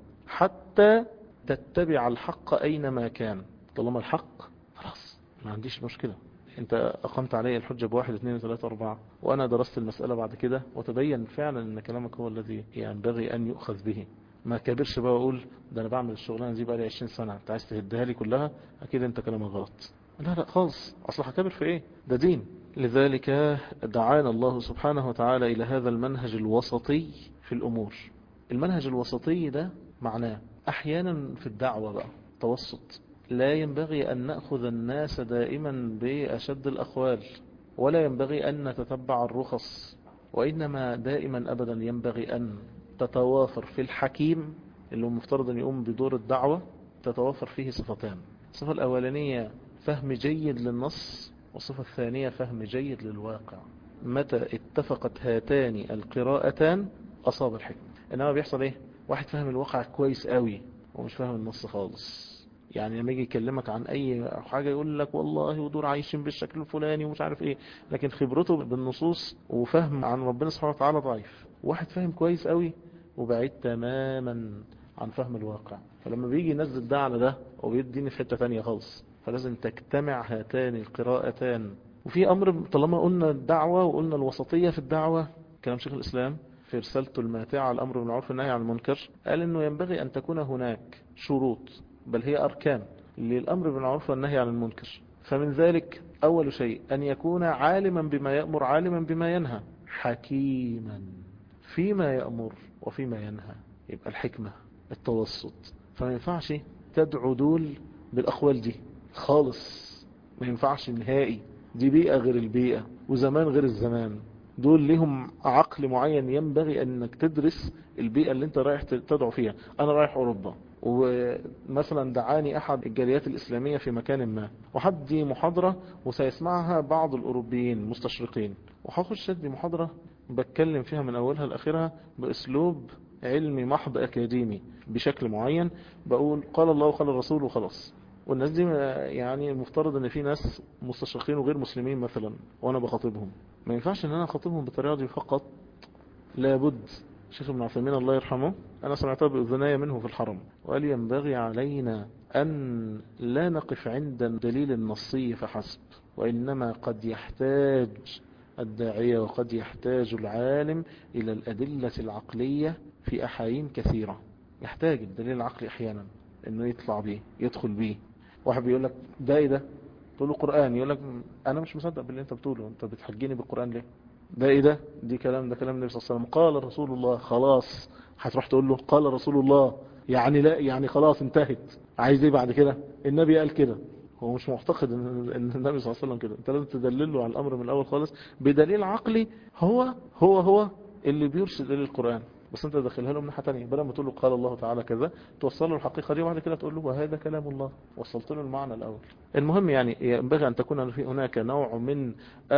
حتى تتبع الحق أينما كان طالما الحق خلاص ما عنديش مشكلة انت اقمت علي الحجة بواحد اثنين ثلاثة اربعة وانا درست المسألة بعد كده وتبين فعلا ان كلامك هو الذي ينبغي ان يؤخذ به ما كبرش بقى واقول ده انا بعمل الشغلانه دي بقى لي 20 سنه انت عايز تهدها لي كلها اكيد انت كلامك غلط لا لا خالص اصل هكبر في ايه ده دين لذلك دعانا الله سبحانه وتعالى الى هذا المنهج الوسطي في الامور المنهج الوسطي ده معناه احيانا في الدعوه بقى توسط لا ينبغي ان ناخذ الناس دائما باشد الاقوال ولا ينبغي ان نتتبع الرخص وانما دائما ابدا ينبغي ان تتوافر في الحكيم اللي هو مفترض ان يقوم بدور الدعوة تتوافر فيه صفتان الصفة الأولانية فهم جيد للنص والصفة الثانية فهم جيد للواقع متى اتفقت هاتان القراءتان أصاب الحكم إنما بيحصل إيه واحد فهم الواقع كويس قوي ومش فاهم النص خالص يعني لما يجي يكلمك عن اي حاجة يقول لك والله ودول عايشين بالشكل الفلاني ومش عارف ايه لكن خبرته بالنصوص وفهم عن ربنا سبحانه وتعالى ضعيف واحد فاهم كويس قوي وبعيد تماما عن فهم الواقع فلما بيجي ينزل ده على ده وبيديني في حتة تانية خالص فلازم تجتمع هاتان القراءتان وفي امر طالما قلنا الدعوة وقلنا الوسطية في الدعوة كلام شيخ الإسلام في رسالته الماتعة على الأمر بالمعروف والنهي عن المنكر قال أنه ينبغي أن تكون هناك شروط بل هي أركان للأمر بالمعروف والنهي عن المنكر فمن ذلك أول شيء أن يكون عالما بما يأمر عالما بما ينهى حكيما فيما يأمر وفيما ينهى يبقى الحكمة التوسط فما ينفعش تدعو دول بالأقوال دي خالص ما ينفعش نهائي دي بيئة غير البيئة وزمان غير الزمان دول لهم عقل معين ينبغي انك تدرس البيئة اللي انت رايح تدعو فيها انا رايح اوروبا ومثلا دعاني احد الجاليات الاسلامية في مكان ما وحد دي محاضرة وسيسمعها بعض الاوروبيين المستشرقين وهخش ادي محاضرة بتكلم فيها من اولها لاخرها باسلوب علمي محض اكاديمي بشكل معين بقول قال الله وقال الرسول وخلاص والناس دي يعني المفترض ان في ناس مستشرقين وغير مسلمين مثلا وانا بخاطبهم ما ينفعش ان انا اخاطبهم بالطريقه دي فقط لابد شيخ ابن عثيمين الله يرحمه انا سمعتها باذناي منه في الحرم وقال ينبغي علينا ان لا نقف عند الدليل النصي فحسب وانما قد يحتاج الداعية وقد يحتاج العالم الى الادلة العقلية في احايين كثيرة يحتاج الدليل العقلي احيانا انه يطلع بيه يدخل بيه واحد بيقول لك ده ايه ده تقول له قرآن يقول لك انا مش مصدق باللي انت بتقوله انت بتحجيني بالقرآن ليه ده ايه ده دي كلام ده كلام النبي صلى الله عليه وسلم قال رسول الله خلاص هتروح تقول له قال رسول الله يعني لا يعني خلاص انتهت عايز ايه بعد كده النبي قال كده هو مش معتقد ان النبي صلى الله عليه وسلم كده انت لازم تدلله على الامر من الاول خالص بدليل عقلي هو هو هو اللي بيرشد الى القرآن بس انت داخلها له من ناحيه ثانيه بدل ما تقول له قال الله تعالى كذا توصل له الحقيقه دي وبعد كده تقول له وهذا كلام الله وصلت له المعنى الاول المهم يعني ينبغي ان تكون في هناك نوع من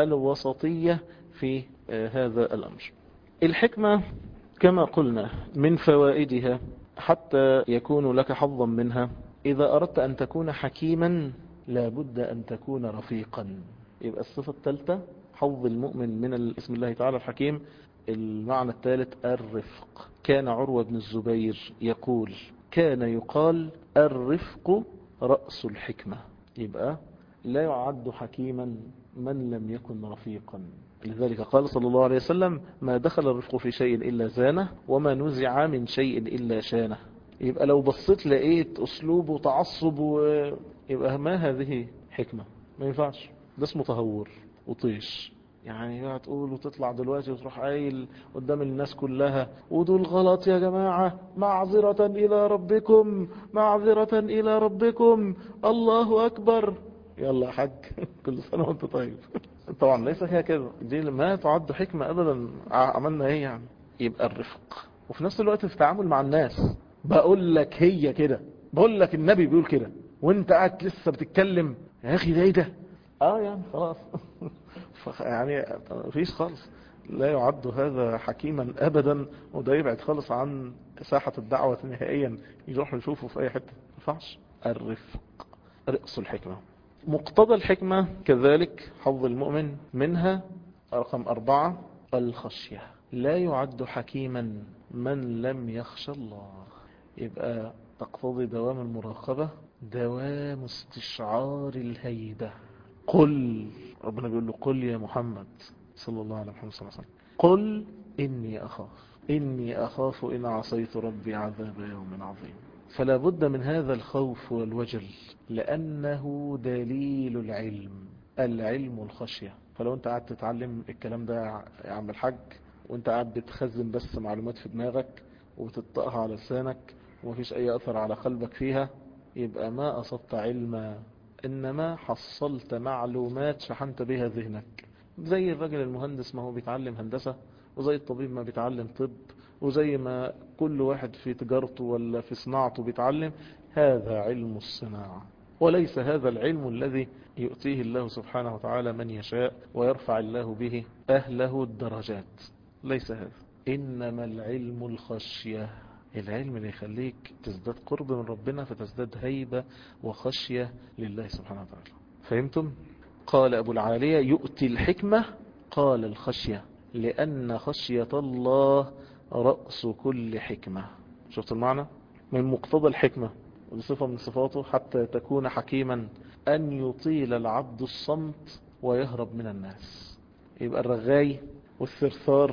الوسطيه في هذا الامر الحكمه كما قلنا من فوائدها حتى يكون لك حظا منها اذا اردت ان تكون حكيما لابد ان تكون رفيقا يبقى الصفه الثالثه حظ المؤمن من اسم الله تعالى الحكيم المعنى الثالث الرفق كان عروة بن الزبير يقول كان يقال الرفق رأس الحكمة يبقى لا يعد حكيما من لم يكن رفيقا لذلك قال صلى الله عليه وسلم ما دخل الرفق في شيء إلا زانه وما نزع من شيء إلا شانه يبقى لو بصيت لقيت أسلوب وتعصب يبقى ما هذه حكمة ما ينفعش ده اسمه تهور وطيش يعني هتقول وتطلع دلوقتي وتروح قايل قدام الناس كلها ودول غلط يا جماعة معذرة إلى ربكم معذرة إلى ربكم الله أكبر يلا يا حاج كل سنة وانت طيب طبعا ليس هي كده دي ما تعد حكمة أبدا عملنا ايه يعني يبقى الرفق وفي نفس الوقت في التعامل مع الناس بقول لك هي كده بقول لك النبي بيقول كده وانت قاعد لسه بتتكلم يا اخي ده ايه ده اه يعني خلاص يعني مفيش خالص لا يعد هذا حكيما ابدا وده يبعد خالص عن ساحة الدعوة نهائيا يروح نشوفه في اي حتة مفعش الرفق رأس الحكمة مقتضى الحكمة كذلك حظ المؤمن منها رقم أربعة الخشية لا يعد حكيما من لم يخشى الله يبقى تقتضي دوام المراقبة دوام استشعار الهيبة قل ربنا بيقول له قل يا محمد صلى الله عليه محمد صلى الله عليه وسلم قل إني أخاف إني أخاف إن عصيت ربي عذاب يوم عظيم فلا بد من هذا الخوف والوجل لأنه دليل العلم العلم الخشية فلو أنت قاعد تتعلم الكلام ده يا عم الحاج وانت قاعد بتخزن بس معلومات في دماغك وتطقها على لسانك ومفيش أي أثر على قلبك فيها يبقى ما أصبت علما إنما حصلت معلومات شحنت بها ذهنك زي الراجل المهندس ما هو بيتعلم هندسة وزي الطبيب ما بيتعلم طب وزي ما كل واحد في تجارته ولا في صناعته بيتعلم هذا علم الصناعة وليس هذا العلم الذي يؤتيه الله سبحانه وتعالى من يشاء ويرفع الله به أهله الدرجات ليس هذا إنما العلم الخشية العلم اللي يخليك تزداد قرب من ربنا فتزداد هيبة وخشية لله سبحانه وتعالى فهمتم؟ قال أبو العالية يؤتي الحكمة قال الخشية لأن خشية الله رأس كل حكمة شفت المعنى؟ من مقتضى الحكمة بصفة من صفاته حتى تكون حكيما أن يطيل العبد الصمت ويهرب من الناس يبقى الرغاي والثرثار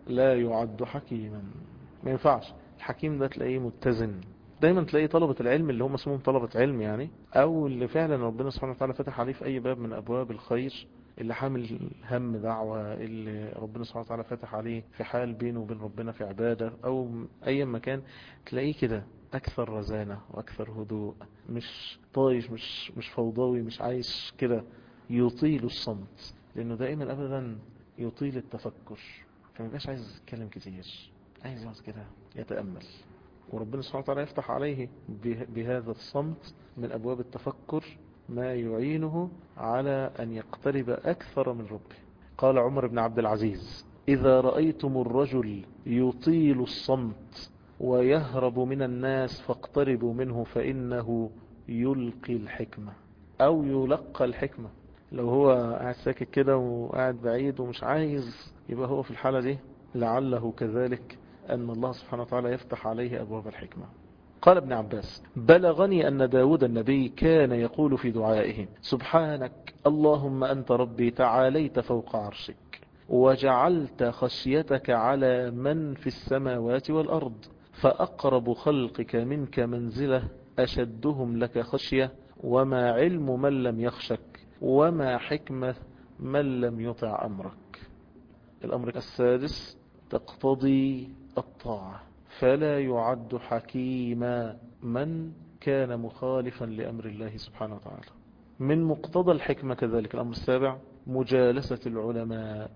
لا يعد حكيما ما ينفعش الحكيم ده تلاقيه متزن دايما تلاقي طلبة العلم اللي هم اسمهم طلبة علم يعني او اللي فعلا ربنا سبحانه وتعالى فتح عليه في اي باب من ابواب الخير اللي حامل هم دعوة اللي ربنا سبحانه وتعالى فتح عليه في حال بينه وبين ربنا في عبادة او اي مكان تلاقيه كده اكثر رزانة واكثر هدوء مش طايش مش مش فوضوي مش عايش كده يطيل الصمت لانه دائما ابدا يطيل التفكر فما يبقاش عايز يتكلم كتير عايز يقعد كده يتأمل وربنا سبحانه وتعالى يفتح عليه بهذا الصمت من أبواب التفكر ما يعينه على أن يقترب أكثر من ربه قال عمر بن عبد العزيز إذا رأيتم الرجل يطيل الصمت ويهرب من الناس فاقتربوا منه فإنه يلقي الحكمة أو يلقى الحكمة لو هو قاعد ساكت كده وقاعد بعيد ومش عايز يبقى هو في الحالة دي لعله كذلك أن الله سبحانه وتعالى يفتح عليه أبواب الحكمة قال ابن عباس بلغني أن داود النبي كان يقول في دعائه سبحانك اللهم أنت ربي تعاليت فوق عرشك وجعلت خشيتك على من في السماوات والأرض فأقرب خلقك منك منزلة أشدهم لك خشية وما علم من لم يخشك وما حكمة من لم يطع أمرك الأمر السادس تقتضي الطاعة فلا يعد حكيما من كان مخالفا لأمر الله سبحانه وتعالى من مقتضى الحكمة كذلك الأمر السابع مجالسة العلماء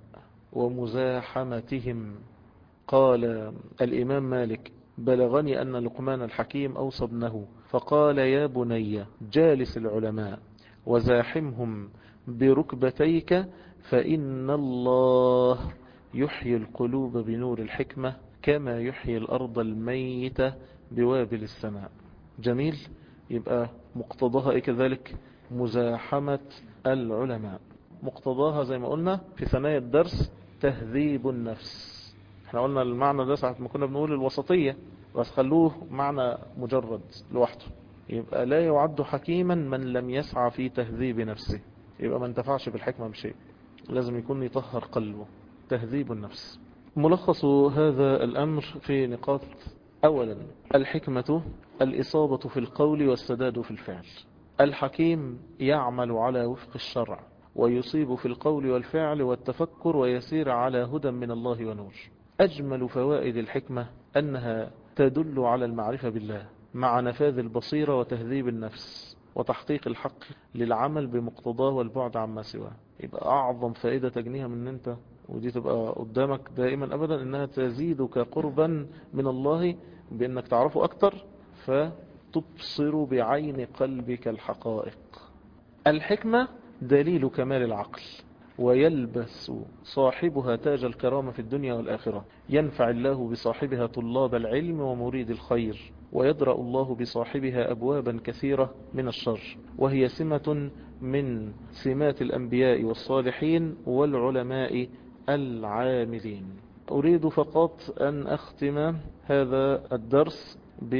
ومزاحمتهم قال الإمام مالك بلغني أن لقمان الحكيم أوصى ابنه فقال يا بني جالس العلماء وزاحمهم بركبتيك فإن الله يحيي القلوب بنور الحكمة كما يحيي الأرض الميتة بوابل السماء جميل يبقى مقتضاها ايه كذلك مزاحمة العلماء مقتضاها زي ما قلنا في ثنايا الدرس تهذيب النفس احنا قلنا المعنى ده ساعة ما كنا بنقول الوسطية بس خلوه معنى مجرد لوحده يبقى لا يعد حكيما من لم يسعى في تهذيب نفسه يبقى ما انتفعش بالحكمة بشيء لازم يكون يطهر قلبه تهذيب النفس ملخص هذا الأمر في نقاط أولا الحكمة الإصابة في القول والسداد في الفعل الحكيم يعمل على وفق الشرع ويصيب في القول والفعل والتفكر ويسير على هدى من الله ونور أجمل فوائد الحكمة أنها تدل على المعرفة بالله مع نفاذ البصيرة وتهذيب النفس وتحقيق الحق للعمل بمقتضاه والبعد عما سواه يبقى أعظم فائدة تجنيها من أنت ودي تبقى قدامك دائما أبدا أنها تزيدك قربا من الله بأنك تعرفه أكتر فتبصر بعين قلبك الحقائق الحكمة دليل كمال العقل ويلبس صاحبها تاج الكرامة في الدنيا والآخرة ينفع الله بصاحبها طلاب العلم ومريد الخير ويدرأ الله بصاحبها أبوابا كثيرة من الشر وهي سمة من سمات الأنبياء والصالحين والعلماء العاملين أريد فقط أن أختم هذا الدرس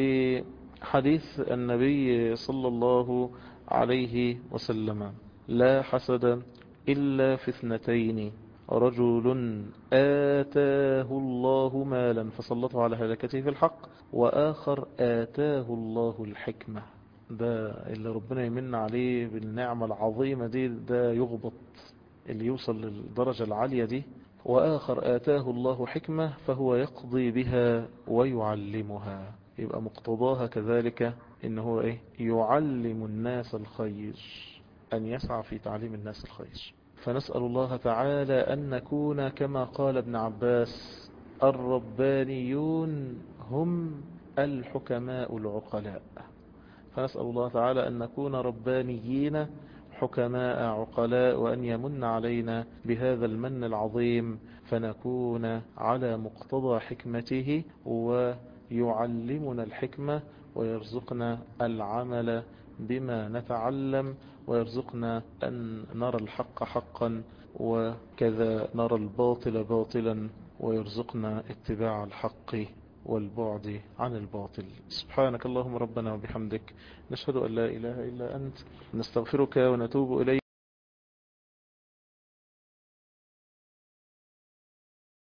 بحديث النبي صلى الله عليه وسلم لا حسد إلا في اثنتين رجل آتاه الله مالا فسلطه على هلكته في الحق وآخر آتاه الله الحكمة ده اللي ربنا يمن عليه بالنعمة العظيمة دي ده يغبط اللي يوصل للدرجة العالية دي وآخر آتاه الله حكمة فهو يقضي بها ويعلمها يبقى مقتضاها كذلك إن هو إيه يعلم الناس الخير أن يسعى في تعليم الناس الخير فنسأل الله تعالى أن نكون كما قال ابن عباس الربانيون هم الحكماء العقلاء فنسأل الله تعالى أن نكون ربانيين حكماء عقلاء وأن يمن علينا بهذا المن العظيم فنكون على مقتضى حكمته ويعلمنا الحكمة ويرزقنا العمل بما نتعلم ويرزقنا أن نرى الحق حقا وكذا نرى الباطل باطلا ويرزقنا اتباع الحق والبعد عن الباطل سبحانك اللهم ربنا وبحمدك نشهد أن لا إله إلا أنت نستغفرك ونتوب إليك